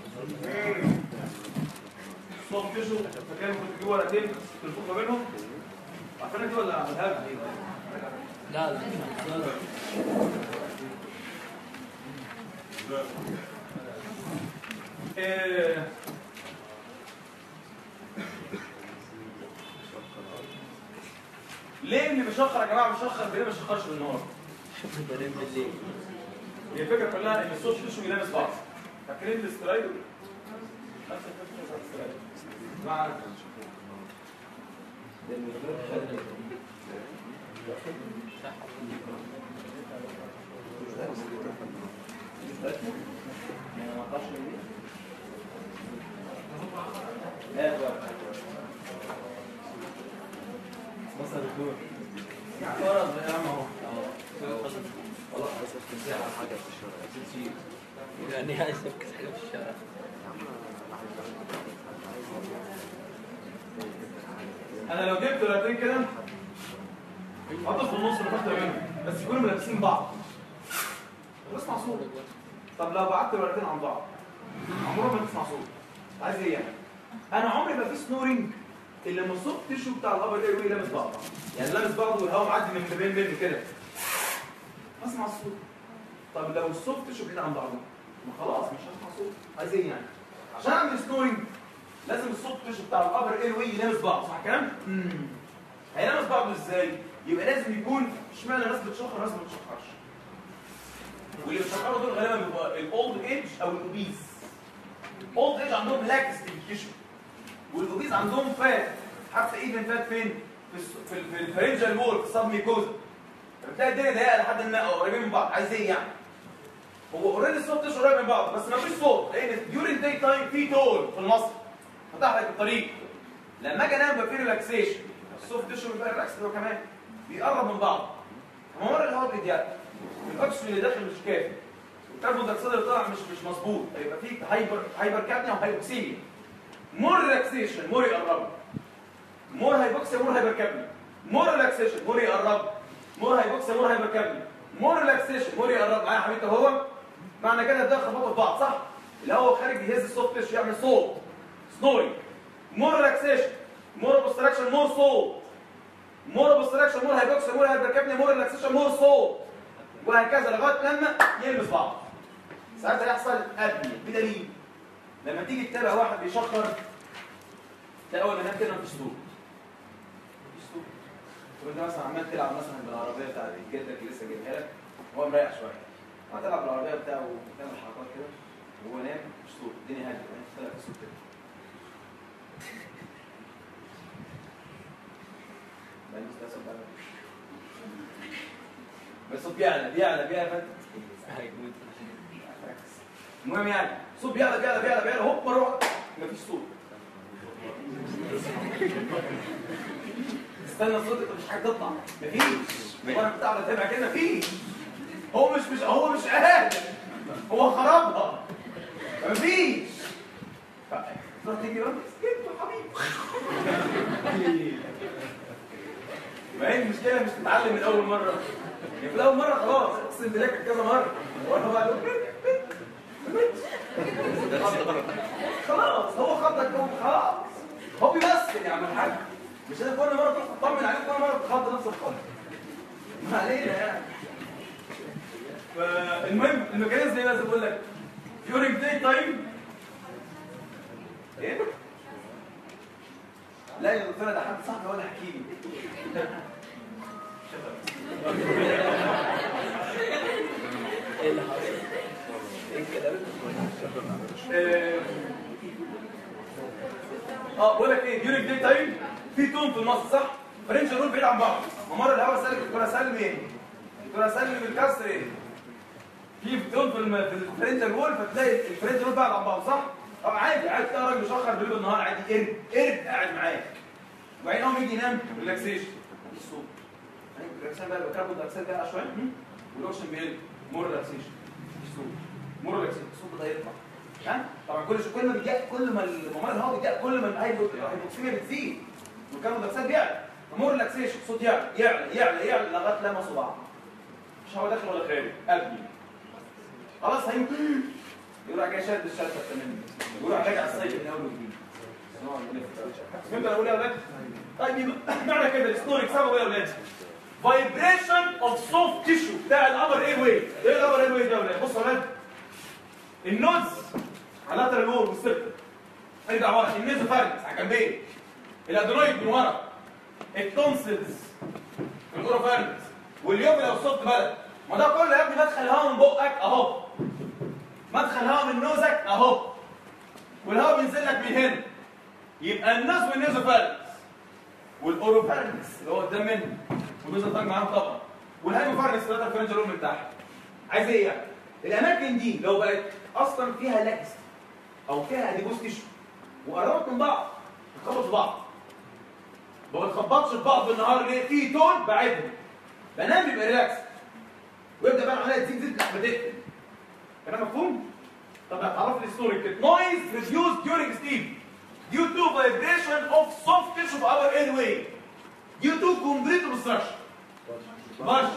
صوت تشو فاكر كنت جوه ورقتين تلفوق ما بينهم عارفين دي ولا عملها دي لا لا إيه. ليه اللي بيشخر يا جماعه بيشخر ليه ما بيشخرش بالنهار؟ شوف البريد بالليل هي الفكره كلها ان الصوت تشو يلامس بعض فاكرين الاسترايدو؟ نفس الفكره بتاعت الاسترايدو معنى يعني ما اعرفش ليه لا بقى بص يا دكتور فرض يا عم اهو والله عايز استمتع على حاجة في الشارع يعني عايز اركز حاجه في الشارع انا لو جبت ورقتين كده حطه في النص اللي تحت منهم بس يكونوا ملابسين بعض واسمع صوت طب لو بعت ورقتين عن بعض عمرك ما تسمع صوت عايز ايه يعني انا عمري ما في سنورنج الا لما الصوت تشو بتاع الابر اير وي لامس بعض يعني لامس بعض والهواء معدي من بين بين كده اسمع الصوت طب لو الصوت تشو بعيد عن بعضه ما خلاص مش هسمع صوت عايز ايه يعني عشان اعمل سنورنج لازم الصوت تشو بتاع الابر اير وي يلامس بعض صح الكلام؟ امم هيلامس بعضه ازاي؟ يبقى لازم يكون اشمعنى ناس بتشخر ناس ما بتشخرش واللي بيشخروا دول غالبا بيبقى الاولد ايج او الاوبيز اولد ايج عندهم لاكس في التيشو والاوبيز عندهم فات حتى ايفن فات فين؟ في الس- في, ال- في الفرنجال وول في السب ميكوزا فبتلاقي الدنيا ضيقه لحد ما قريبين من بعض عايز ايه يعني؟ هو اوريدي الصوت مش قريب من بعض بس ما فيش صوت لان ديورنج داي تايم في تول في المصل فتح لك الطريق لما اجي انام بقى في ريلاكسيشن السوفت تيشو بيبقى ريلاكس هو كمان بيقرب من بعض ممر الهواء بيضيق الاكسجين اللي داخل مش كافي الكربون دايوكسيد اللي طالع مش مش مظبوط هيبقى فيه هايبر هايبر كابنيا وهايبوكسيميا مور ريلاكسيشن مور يقرب مور هايبوكسيا مور هايبر كابنيا مور ريلاكسيشن مور يقرب مور هايبوكسيا مور هايبر كابنيا مور ريلاكسيشن مور يقرب معايا يا حبيبي هو معنى كده ده خبطوا في بعض صح الهواء خارج يهز السوفت تيشو يعمل صوت سنورينج مور ريلاكسيشن مور اوبستراكشن مور صوت مور اوبستراكشن مور هايبوكسيا مور هايبر كابنيا مور ريلاكسيشن مور صوت وهكذا لغايه لما يلمس بعض ساعتها يحصل ابني بدليل لما تيجي تتابع واحد بيشخر تلاقي اول ما ينام كده مفيش صوت مفيش صوت وانت مثلا عمال تلعب مثلا بالعربيه بتاعت جدك اللي لسه جايبها لك وهو مريح شويه عمال تلعب بالعربيه بتاعه وتعمل حركات كده وهو نام مفيش صوت الدنيا هاديه طلع في صوت كده بعدين مستسلم بقى بس الصوت بيعلى بيعلى بيعلى فانت المهم يعني صوت بيعلى بيعلى بيعلى بيعلى هوب مره واحده مفيش صوت استنى الصوت انت مش حاجه تطلع مفيش وانا بتاع تابع كده مفيش هو مش مش هو مش قادر هو خربها مفيش تروح تيجي بقى اسكت يا حبيبي ما هي المشكله مش تتعلم من اول مره يعني في اول مره خلاص اقسم بالله كانت كذا مره وانا بقى خلاص هو خضك هو خلاص هو بيمثل يا عم الحاج مش انا كل مره تروح تطمن عليه كل مره تخض نفس الخض ما علينا يعني فالمهم الميكانيزم ايه بقى زي ما بقول لك during day time ايه؟ لا يا دكتوره ده حد صاحبي ولا حكيمي ايه اللي حصل؟ ايه كده؟ اه آه، بقول لك ايه ديورنج دي تايم في تون في النص صح؟ فرنش رول بعيد عن بعض ممر الهواء سالك الكره سلم ايه؟ الكره سلم الكسر ايه؟ في تون في الم- في الفرنش رول فتلاقي الفرنش رول بعد عن بعض صح؟ اه عادي عادي تلاقي راجل مشخر بالليل والنهار عادي قرد قرد قاعد معاك وبعدين اول ما يجي ينام ريلاكسيشن الصوت الريلاكسيشن بقى الكربون دايوكسيد بقى شويه والاكسجين بيقل مور ريلاكسيشن الصوت مور ريلاكسيشن الصوت ده يطلع ها طبعا كل شويه كل ما بيضيق كل ما الممر الهواء بيضيق كل ما الهايبو- الهايبوكسيميا بتزيد والكربون دايوكسيد بيعلى فمور ريلاكسيشن الصوت يعلى يعلى يعلى يعلى لغايه لما صباع مش هو داخل ولا خارج قبل خلاص هيم يروح جاي شاد الشده التمام يروح راجع السيف من اول وجديد فهمت انا بقول ايه يا ولاد؟ طيب يبقى معنى كده الستوري سببه ايه يا ولاد؟ فايبريشن اوف سوفت تيشو بتاع الابر اير واي ايه الابر اير واي ده يا ولاد؟ بصوا يا ولاد النودز على لاترال وول والسيركل ارجع ورا النيزوفارنكس على جنبين الادرويد من ورا التونسلز الاوروفارنكس واليوبلا والصوت بلد ما ده كله يا ابني مدخل هواء من بقك اهو مدخل هواء من نوزك اهو والهواء بينزل لك من هنا يبقى الناس والنيزوفارنكس والاوروفارنكس اللي هو قدام منه والنيزوفارنكس معاهم طبعا والهايموفارنكس ثلاثه فرنج روم من تحت عايز ايه يعني؟ الاماكن دي لو بقت اصلا فيها لاكس او فيها اديبوس تيشو وقربت من بعض بتخبط في بعض ما بتخبطش في بعض بالنهار ليه؟ في تون بعدهم بنام يبقى ريلاكس ويبدا بقى العمليه تزيد تزيد لحد ما تقفل كلام مفهوم؟ طب هتعرف لي الستوري كده نويز ريديوس during sleep due to vibration of soft tissue of our airway due to complete obstruction ماشي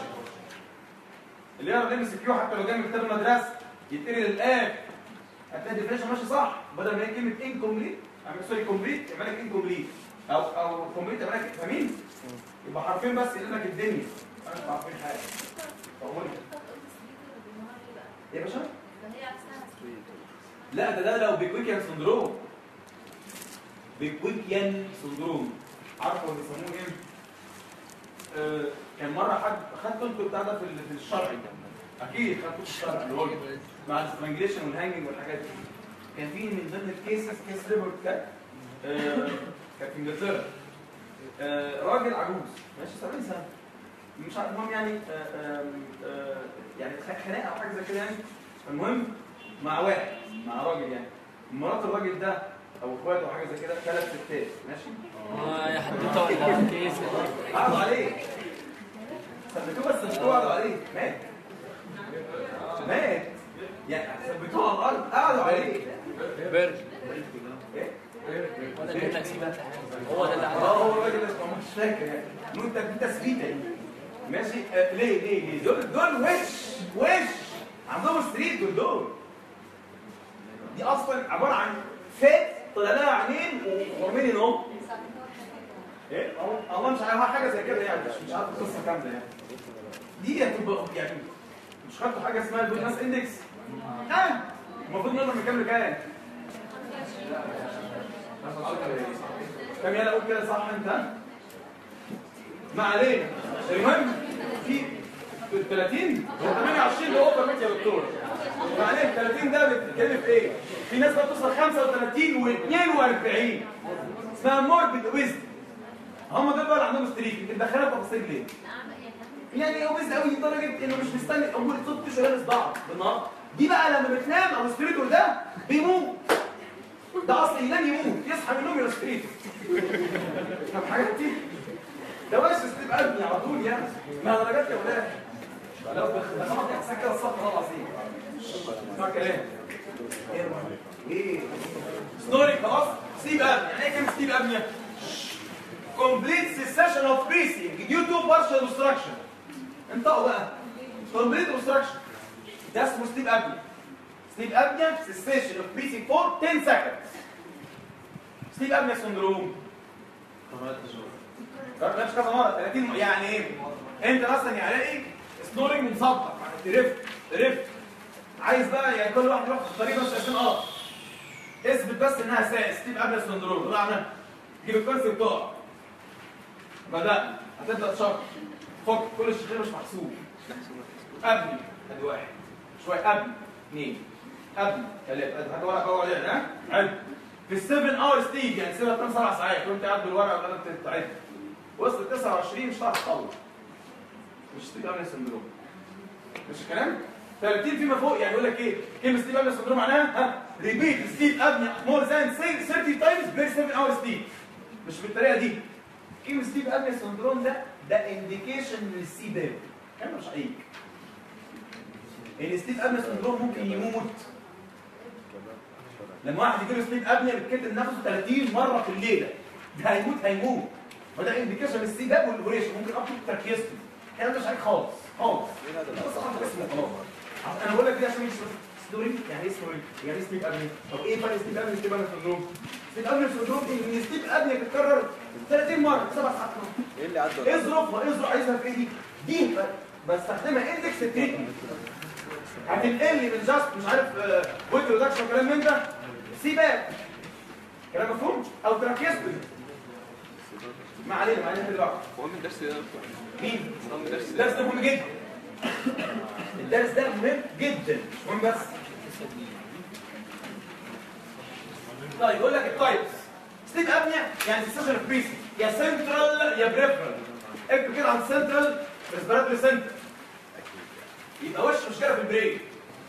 اللي يعرف ام سي كيو حتى لو جاي من كتاب المدرسه يتقري للآن هتلاقي الديفينيشن ماشي صح بدل ما هي كلمه انكمبليت اعمل سوري كومبليت يعمل لك انكمبليت او او كومبليت يعمل لك فاهمين؟ يبقى حرفين بس يقول لك الدنيا انا مش عارفين حاجه أقول لك. يا باشا لا ده ده لو بيكويكيان سندروم بيكويكيان سندروم عارفوا بيسموه ايه؟ آه كان مره حد خدت انتوا بتاع ده في ال- في الشرعي اكيد خدتوا في الشرع اللي هو مع السترانجليشن والهانجنج والحاجات دي كان في من ضمن الكيسز كيس ريبورت كات آه كانت في انجلترا آه راجل عجوز ماشي 70 سنه مش عارف المهم يعني آه آم، آه يعني خناقه او حاجه زي كده يعني المهم مع واحد مع راجل يعني مرات الراجل ده او اخواته او حاجه زي كده ثلاث ستات ماشي اه يا حبيبي بتوع الكيس قعدوا عليه ثبتوه بس ثبتوه قعدوا عليه مات مات يعني ثبتوه على الارض قعدوا عليه بيرج ايه ولا اللي لك سيبها هو ده اللي اه عمل هو الراجل اسمه مش فاكر يعني انه انت دي تثبيته دي. ماشي آه ليه ليه ليه دول دول وش وش عندهم ستريت دول دول دي اصلا عباره عن فات طلع لها عينين ومرمين اهو ايه أهو- الله مش عارف حاجه زي كده يعني مش مش عارف القصه كامله يعني دي هتبقى يعني مش خدتوا حاجه اسمها البوينت ماس اندكس اه المفروض نقدر نكمل كام كم يلا قول كده صح انت ما علينا المهم في 30 هو 28 ده اوفر ميت يا دكتور ما علينا 30 ده بتتكلم في ايه في ناس بقى بتوصل 35 و42 اسمها موربيد اوبيزم هم دول بقى اللي عندهم ستريك انت مدخلها تفاصيل ليه يعني اوبيز قوي لدرجه انه مش مستني اول ست شهور لابس بعض بالنهار دي بقى لما بتنام او ستريتور ده بيموت ده اصلا ينام يموت يصحى من النوم يبقى ستريتور طب حاجات دي ده وش ستيب قلبي على طول يعني ما درجات يا ولاد لو بخلصت احسن كده الصف والله العظيم اسمع كلام ايه ستوري خلاص ستيب ابني يعني ايه كلمه ستيب ابني complete cessation of breathing due to partial obstruction انطقوا بقى complete obstruction ده اسمه ستيب ابني ستيب ابني cessation of breathing for 10 seconds ستيب ابني سندروم نفس كذا مره 30 م- يعني ايه انت مثلا يعني ايه سنورنج مصدق يعني ترف ترف عايز بقى يعني كل واحد يروح في الطريق بس عشان اه اثبت بس انها سا- ستيب ابني سندروم طلع عنها جيب الكرسي وتقع بدأنا هتبدأ تشرح فك كل الشغل مش محسوب ابني ادي واحد شويه ابني اثنين ابني ثلاثه ادي حاجه ورقه اهو عليها ها حلو في السيفن اور ستيج يعني سيبها 8 سبع ساعات وانت قاعد بالورقه وقاعد تعد وصل 29 مش هتعرف تطول مش ستيب ابني سندروم مش الكلام 30 فيما فوق يعني يقول لك ايه كلمه ستيب ابني سندروم معناها ها ريبيت ستيب ابني مور ذان 30 تايمز بير 7 اور ستيج مش بالطريقه دي كلمه ستيب ابني سندروم ده ده انديكيشن للسي باب كلام مش حقيقي ان ستيب ابني سندروم ممكن يموت لما واحد يجيله سليب ابنيا بيتكتم نفسه 30 مره في الليله ده هيموت هيموت وده انديكيشن السيباب والاوريشن ممكن اب تركيزته الكلام ده مش عليك خالص خالص بس حط اسمه خلاص انا بقول لك كده عشان مش ستوري يعني ايه ستوري يعني ايه سليب ابنيا طب ايه فرق سليب ابنيا وسليب ابنيا سندروم سليب ابنيا سندروم ان السليب ابنيا بتتكرر 30 مره سبع ساعات ايه اللي عدى ايه ظروفها ايه ظروف عايزها في ايه دي دي ب- بستخدمها اندكس تريتمنت هتنقل لي من جاست مش عارف ويت ريدكشن وكلام من ده سيباب كلام مفهوم او تراكيستومي ما علينا ما علينا كده بقى هو من درس ده مين من درس الدرس ده مهم جدا الدرس ده مهم جدا مش مهم بس طيب يقول لك التايبس ستيب ابنيا يعني سيشن اوف بريسي يا سنترال يا بريفرال اكتب كده عن سنترال ريسبيراتوري سنتر يبقى وش مشكله في البرين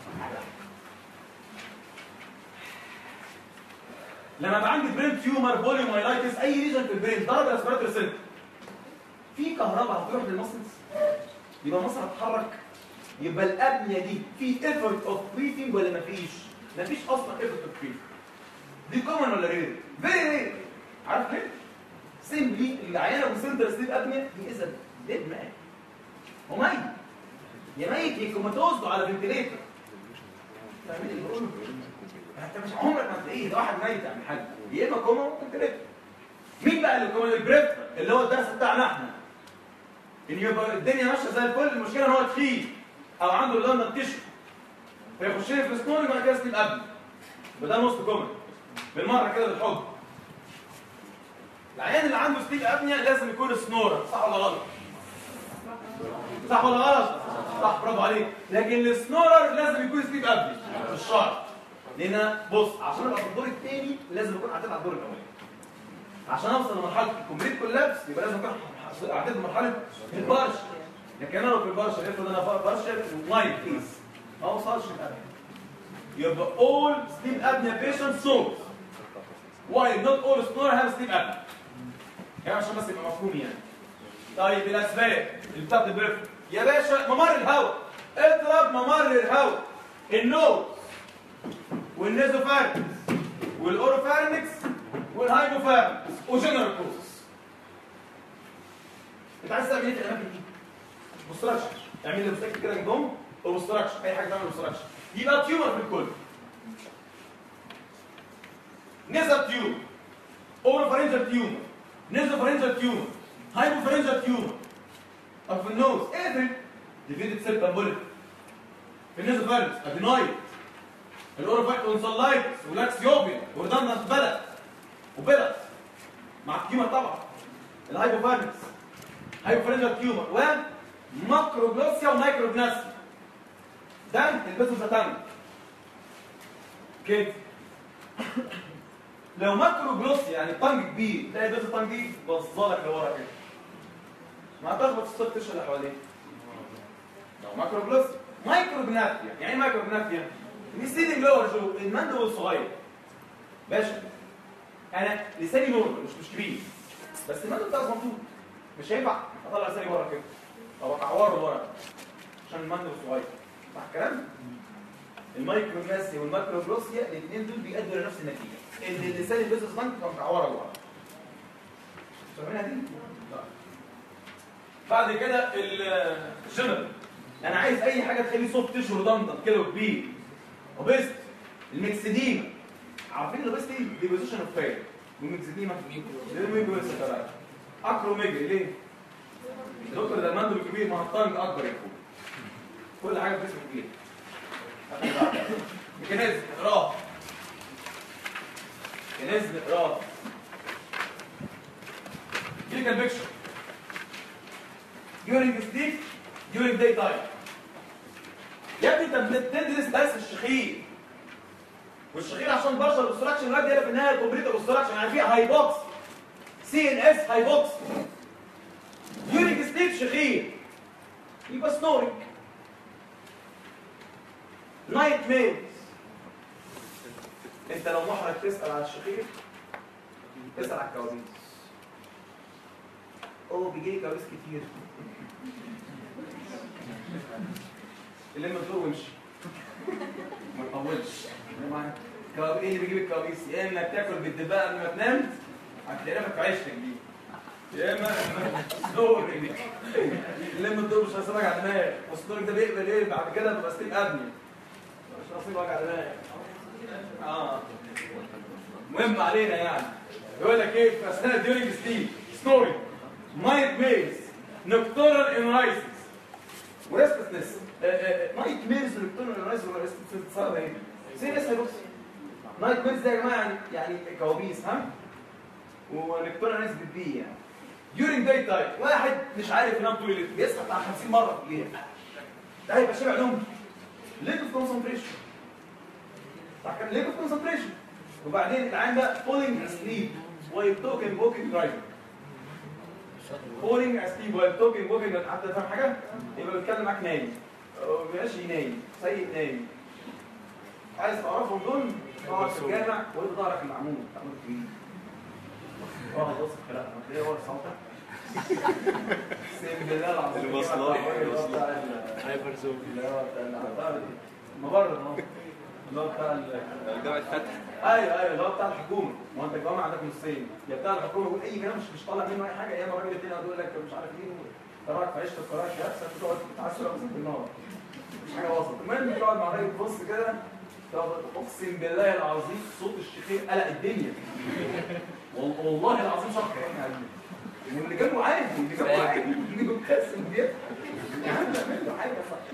لما يبقى عندي برين تيومر بوليومايلايتس اي ليجن في البرين ضرب الريسبيراتوري سنتر في كهرباء هتروح للمسلز يبقى المصل هتتحرك يبقى الابنيه دي في ايفورت اوف بريثنج ولا مفيش؟ مفيش اصلا ايفورت اوف بريثنج دي كومن ولا رير؟ فيري رير عارف ليه؟ سيمبلي العيانه بسنتر سليب ابنيه دي اذا ديد مان هو ميت يا ميت يا كوماتوز على فنتليتر فاهمين اللي بقوله؟ انت مش عمرك ما تلاقيه ده واحد ميت يعني حد يا اما كوما فنتليتر مين بقى اللي كوما البريفر اللي هو الدرس بتاعنا احنا ان يبقى الدنيا ماشيه زي الفل المشكله ان هو تخين او عنده لندن تشو فيخش لي في السنوري وبعد كده سليب ابني وده نص كومن بالمره كده بالحب العيان اللي عنده سليب ابنيا لازم يكون سنورر صح ولا غلط؟ صح ولا غلط؟ صح برافو عليك لكن السنورر لازم يكون سليب ابني مش شرط لان بص عشان ابقى في الدور الثاني لازم اكون عديت على الدور الاولاني عشان اوصل لمرحله الكومبليت كولابس يبقى لازم اكون عديت مرحله البرش لكن انا لو في البرش افرض انا برش لاين بليز ما اوصلش للابنيا يبقى all sleep apnea patients snore while not all snorer have sleep apnea يعني عشان بس يبقى مفهوم يعني طيب الاسباب اللي بتاعت البريف يا باشا ممر الهواء اضرب ممر الهواء النوز والنيزوفارنكس والاوروفارنكس والهايبوفارنكس وجنرال كوزس انت عايز تعمل ايه في الاماكن دي؟ بوستراكشن اعمل لي مستكت كده جنبهم وبوستراكشن اي حاجه تعمل بوستراكشن يبقى تيومر في الكل نزل تيومر اوروفارنجال تيومر نيزوفارنجال تيومر هايبوفارنجال تيومر طب في النوز اقفل ديفيدد سيبتم بوليت في النيزوفارنج ادينايد الاوروفايت اونسلايتس ولاكسيوبيا ورداندنت بلد وبلد مع التيومر طبعا الهايبوفارنكس هايبوفارنجال تيومر وماكروجلوسيا ومايكروجناسيا ده البسوا ساتانج كده لو ماكرو جلوسي يعني طنج كبير تلاقي بس الطنج دي باصه لك لورا كده ما تخبط في الصوت اللي حواليك لو ماكرو جلوسي مايكرو جنافيا يعني ايه مايكرو جنافيا ريسيدنج لور جو المندل الصغير باشا انا لساني نورمال مش مش كبير بس المندل بتاعي ممدود مش هينفع اطلع لساني بره كده او اعوره لورا عشان المندل صغير صح الكلام المايكروجلاسيا والماكروجلوسيا الاثنين دول بيأدوا لنفس النتيجه ان اللسان البيزنس بانك كان متعوره لورا فاهمينها دي؟ لا. بعد كده الجنرال انا عايز اي حاجه تخليه سوفت تيشو ريدندنت كده وكبير اوبست الميكسديما عارفين الاوبست دي ديبوزيشن اوف فيل والميكسديما ليه اكروميجري ليه؟ دكتور ده المندل الكبير ما الطنج اكبر يا اخويا كل حاجه في جسمه كبير ميكانيزم اقراه ميكانيزم اقراه كلينيكال بيكشر during sleep during day time يا ابني انت بتدرس بس الشخير والشخير عشان بشر اوبستراكشن يؤدي الى في النهايه كومبليت اوبستراكشن يعني في هايبوكس سي ان اس هايبوكس during sleep شخير يبقى سنورنج نايت ميلز انت لو محرج تسال على الشخير تسال على الكوابيس اوه بيجي لي كوابيس كتير لما تدور وامشي ما تطولش كواب- ايه اللي بيجيب الكوابيس يا اما بتاكل بالدباء قبل ما تنام هتلاقيها في عيشتك دي يا اما دور لما تدور مش هيسيبك على دماغك والصدور ده بيقبل ايه بعد كده تبقى ستيل ابني مش نصيبك على دماغك اه مهم علينا يعني يقول لك ايه في اثناء ديورنج سليب سنوري نايت ميلز نكتورال انرايسس وريستلسنس نايت ميلز نكتورال انرايسس وريستلسنس بتسبب ايه؟ سيريس هيبوكسي نايت ميلز ده يا جماعه يعني يعني كوابيس ها ونكتورال انرايسس بالبي يعني ديورنج داي تايم واحد مش عارف ينام طول الليل بيصحى بتاع 50 مره في الليل ده هيبقى شبع نوم ليك اوف كونسنتريشن صح كان ليك اوف كونسنتريشن وبعدين العين ده فولينج اسليب وايل توكن ووكينج درايفنج فولينج اسليب وايل توكن ووكينج حتى تفهم حاجه يبقى بيتكلم معاك نايم أو ماشي نايم سيء نايم عايز تعرفهم دول تقعد في الجامع وانت ظهرك المعمول تعمل كبير واحد بص الكلام هتلاقيه هو صوتك اقسم بالله العظيم المصلحة. اللي هو بتاع ال- هايبر زوم اللي هو بتاع العطارة دي مبرر اهو اللي هو بتاع ال- جامعة فتح ايوه ايوه اللي هو بتاع الحكومه ما هو انت الجامعه عندك نصين يا بتاع الحكومه يقول اي كلام مش مش طالع منه اي حاجه يا اما الراجل التاني يقعد يقول لك مش عارف ايه تراك في عيشه القرار شهادتك تقعد تتعسر اقسم بالنار مش حاجه وسط المهم تقعد مع الراجل تبص كده تقعد اقسم بالله العظيم صوت الشيخين قلق الدنيا وال- والله العظيم شق يعني واللي جنبه عادي اللي جنبه عادي اللي بيبتسم بيضحك يا عم اعمل له حاجه صح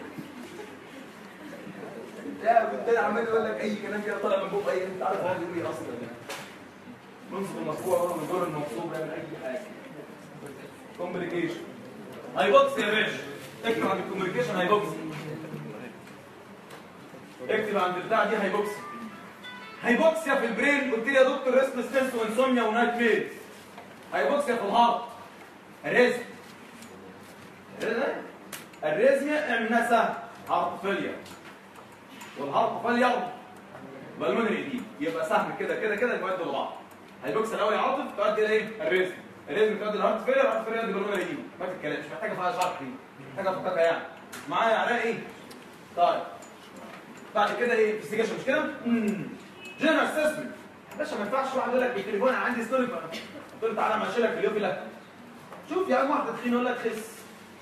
لا والتاني عمال يقول لك اي كلام كده طالع من بوق اي انت عارف هو بيقول ايه اصلا يعني منصب المرفوع ولا من دور المنصوب يعمل اي حاجه كومبليكيشن هايبوكس يا باشا اكتب عند الكومبليكيشن هايبوكس اكتب عند البتاع دي هايبوكس هايبوكسيا في البرين قلت لي يا دكتور ريستلسنس وانسوميا ونايت ميلز هايبوكسيا في الهارت الريزم الريزميا اعملها سهل هارت فيلير والهارت فيلير بالمونري دي يبقى سهم كده كده كده يؤدي لبعض هيبوكسيا الاول يعاطف تؤدي الى ايه؟ الريزم الريزم بتؤدي الهارت فيلر الهارت فيلر يؤدي بالمونري ايديما ما في الكلام مش محتاجه فيها شرح دي محتاجه افككها يعني معايا يعني ايه طيب بعد كده ايه انفستيجيشن مش كده جنرال اسسمنت باشا ما ينفعش واحد يقول لك بالتليفون انا عندي ستوري قلت له تعالى ما اشيلك في اليوم لا شوف يا عم واحد تخين يقول لك خس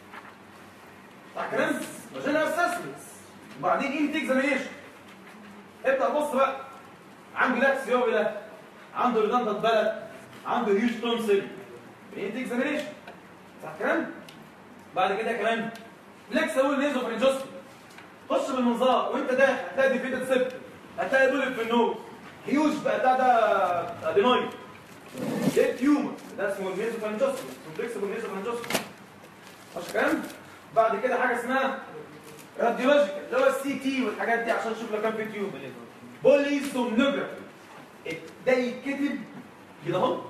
صح كلام جنرال اسسمنت وبعدين ايه اكزامينيشن ابدا بص بقى عنده لاكس يوبلا عنده ريدندنت بلد عنده هيوج تونسل ايه اكزامينيشن صح كلام بعد كده كمان فليكس اول نيزو فرنجوسكي خش بالمنظار وانت داخل هتلاقي ديفيتد سبت هتلاقي بولت في النوز هيوج بقى ده ده ادينويد ده تيومر ده اسمه النيزو فرنجوسكي اسمه فليكسبل نيزو فرنجوسكي مش كلام بعد كده حاجه اسمها راديولوجيكال اللي هو السي تي والحاجات دي عشان نشوف لو كان في تيوب بوليسومنوجرافي ده يتكتب كده اهو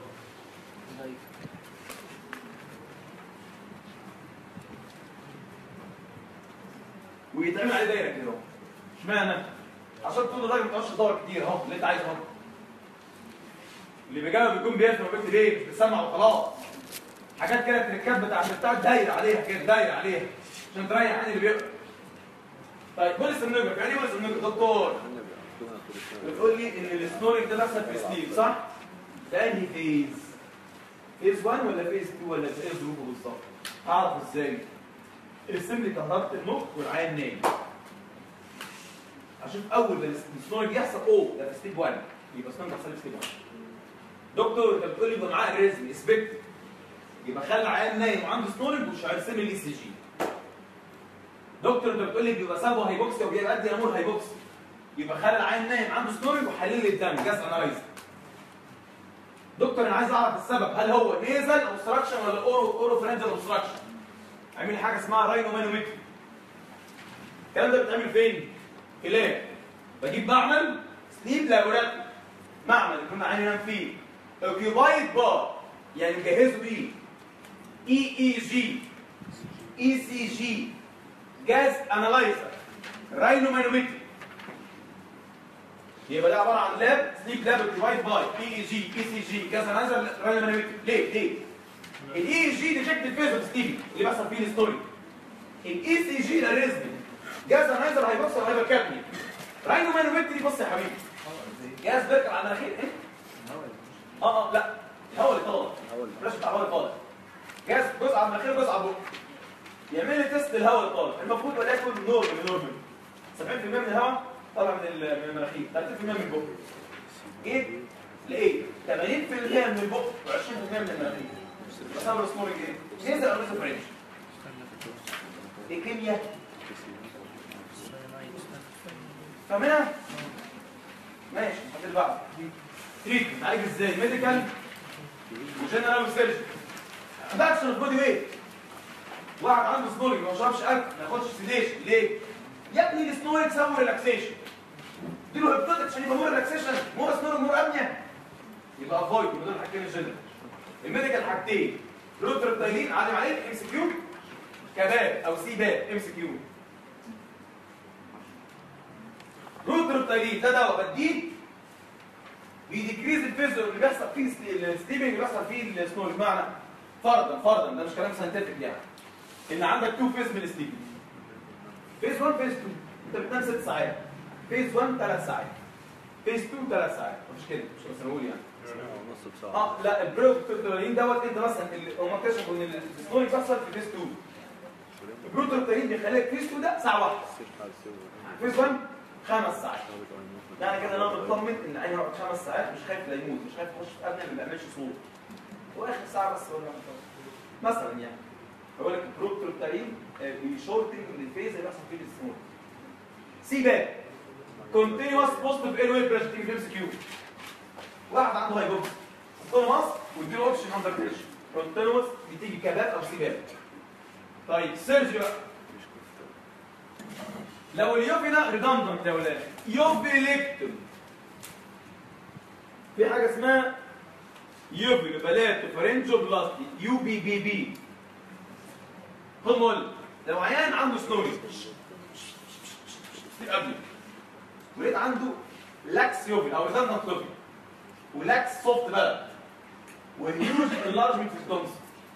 ويتعمل عليه دايره كده اهو اشمعنى؟ عشان تقول الراجل ما تقعدش تدور كتير اهو اللي انت عايزه اهو اللي بيجاوب بيكون بيفهم وبيكتب ايه مش بيسمع وخلاص حاجات كده التركات بتاع بتاع دايره عليها كده دايره عليها عشان تريح عين اللي بيقرا طيب بوليس النجر يعني ايه بوليس النجر دكتور بتقول لي ان السنورنج ده بيحصل في سليب صح؟ ده انهي فيز؟ فيز 1 ولا فيز 2 ولا ايه ظروفه بالظبط؟ اعرف ازاي؟ ارسم لي كهربة المخ والعين نايم اشوف اول ما السنورنج يحصل اوه ده في ستيب 1 يبقى سنورنج بيحصل في ستيب 1 دكتور انت بتقول لي يبقى معاه الريزم اسبكت يبقى خلي العيان نايم وعنده سنورنج ومش هيرسم لي الاي سي جي دكتور انت بتقول لي بيبقى سابه هايبوكسيا وبيؤدي امور هايبوكسيا يبقى خلي العين نايم عنده سنورنج وحلل لي الدم جاز انالايزر دكتور انا عايز اعرف السبب هل هو نيزل اوبستراكشن ولا اورو اورو فرنجل اوبستراكشن اعمل لي حاجه اسمها راينو مانومتري الكلام ده بيتعمل فين في لاب بجيب معمل سليب لابوراتوري معمل يكون عيني ينام فيه اوكيوبايد بار يعني مجهزه بيه اي اي جي اي سي جي جاز انالايزر راينو مانومتري يبقى ده عباره عن لاب سليب لاب ديفايد باي بي اي جي اي سي جي جاز انالايزر راينو مانومتري ليه ليه الاي اي جي ديتكتد فيز ستيفي اللي بيحصل فيه الستوري الاي سي جي ده ريزم جاز انالايزر هيبص هيبقى كابني راينو مانومتري بص يا حبيبي جاز بيركب على المناخير ايه اه اه لا الهواء اللي طالع الفلاش بتاع الهواء اللي طالع جاز جزء على المناخير وجزء على البق يعمل لي تيست الهواء اللي طالع المفروض وليكن نورمال نورمال 70% من الهواء طالع من ال- من المناخير 30% من البق جيت لقيت 80% من البق و20% من المناخير بسبب السمولنج ايه؟ نزل او نزل فرنش دي كيمياء فاهمينها؟ ماشي هات اللي بعده تريتمنت عالج ازاي؟ ميديكال وجنرال وسيرجن ده اكشن اوف بودي ويت واحد عنده سنورنج ما بيشربش اكل ما ياخدش سيديشن ليه؟ يا ابني السنورنج سوى ريلاكسيشن اديله هيبتوتك عشان يبقى مور ريلاكسيشن مور سنورنج مور ابنيا يبقى افويد من دول الحاجتين الجنرال الميديكال حاجتين روتربتايلين عادي عليك ام سي كيو كباب او سي باب ام سي كيو روتربتايلين ده دواء بديه بيديكريز الفيزو اللي بيحصل فيه الستيبنج اللي بيحصل فيه السنورنج بمعنى فرضا فرضا ده مش كلام ساينتفك يعني ان عندك تو فيز من الستيبنج فيز 1 فيز 2 انت بتنام 6 ساعات فيز 1 3 ساعات فيز 2 3 ساعات مفيش كده مش بس نقول يعني نص ساعة اه لا البروتوتولين دوت انت مثلا اللي هم اكتشفوا ان السنورنج بيحصل في فيز 2 البروتوتولين بيخليك فيز 2 ده ساعه واحده فيز 1 خمس ساعات يعني كده انا مطمن ان عيني هقعد خمس ساعات مش خايف لا يموت مش خايف يخش في ابني ما بيعملش صوت واخر ساعه بس ولا مثلا يعني بقول لك البروتوتولين بيشورتنج الفيز اللي بيحصل فيه السنورنج سي باك كونتينوس بوزيتيف اير ويل بريشر تيجي في ام سي كيو واحد عنده هايبوكس كل مصر واديله اوبشن اندر بريشر كونتينوس بتيجي كباب او سيباب طيب سيرجي بقى لو اليوفينا ريدندنت يا ولاد يوفيليكتوم في حاجه اسمها يوفيلو بلاتو فرنجو بلاستي يو بي بي بي خد مول لو عيان عنده سنوري قبل ولقيت عنده لاكس يوفيل او ريدندنت يوفيل ولاكس سوفت بلد وهيوج انلارجمنت في التونس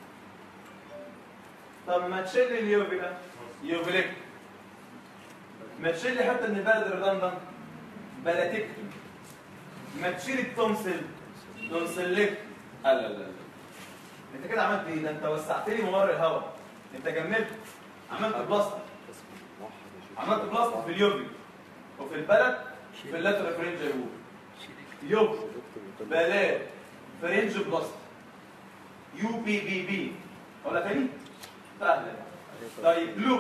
طب ما تشيل لي اليوفيلا يوفيليك ما تشيل لي حتى من البلد الريدندنت بلاتكتومي ما تشيل التونسل تونسلك لا لا لا انت كده عملت ايه؟ ده انت وسعت لي ممر الهواء انت جملت عملت بلاستر عملت بلاستر في اليوفي وفي البلد في اللاتر فرنج يوفي يوفي بلاد فرنج بلاستر يو بي بي بي ولا تاني؟ سهلة طيب لوب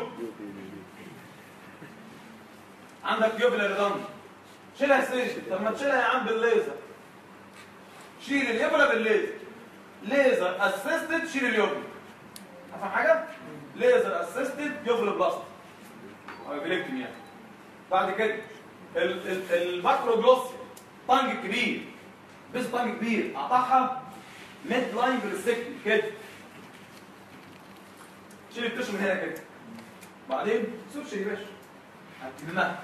عندك يوفيلا ريدندنت شيلها سيرجن طب ما تشيلها يا عم بالليزر شيل اليوفيلا بالليزر ليزر اسيستد شيل اليوفيلا فاهم حاجه ليزر اسيستد يوفيلا بلاستر او جليكتومي يعني بعد كده ال- ال- الماكرو جلوسيا طنج كبير بس طنج كبير قطعها ميد لاين بالسكن كده شيل التشو من هنا كده بعدين سوتش يا باشا هتلمها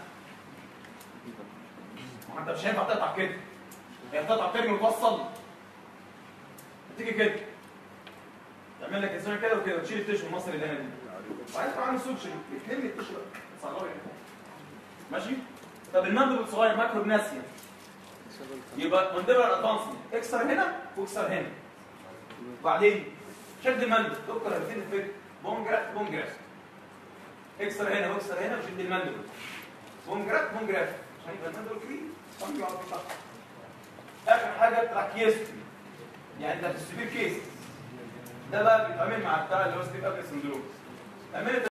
ما انت مش هينفع تقطع كده هي بتقطع ترمي وتوصل تيجي كده تعمل لك اسمها كده وكده وتشيل التشو المصري اللي هنا دي وبعدين تروح عامل سوتش بتلم التشو بقى تصغره كده ماشي طب المندب الصغير ماكرو بناسيا يبقى مندبر ادفانسمنت اكسر هنا واكسر هنا بعدين شد المندب دكتور هتفيد الفكره بونجراف بونجراف اكسر هنا واكسر هنا وشد المندب بونجراف بونجراف عشان يبقى المندب كبير طنج على طول اخر حاجه تراكيستومي يعني ده في السبير كيس ده بقى بيتعمل مع بتاع اللي هو ستيف ابل سندروم عملت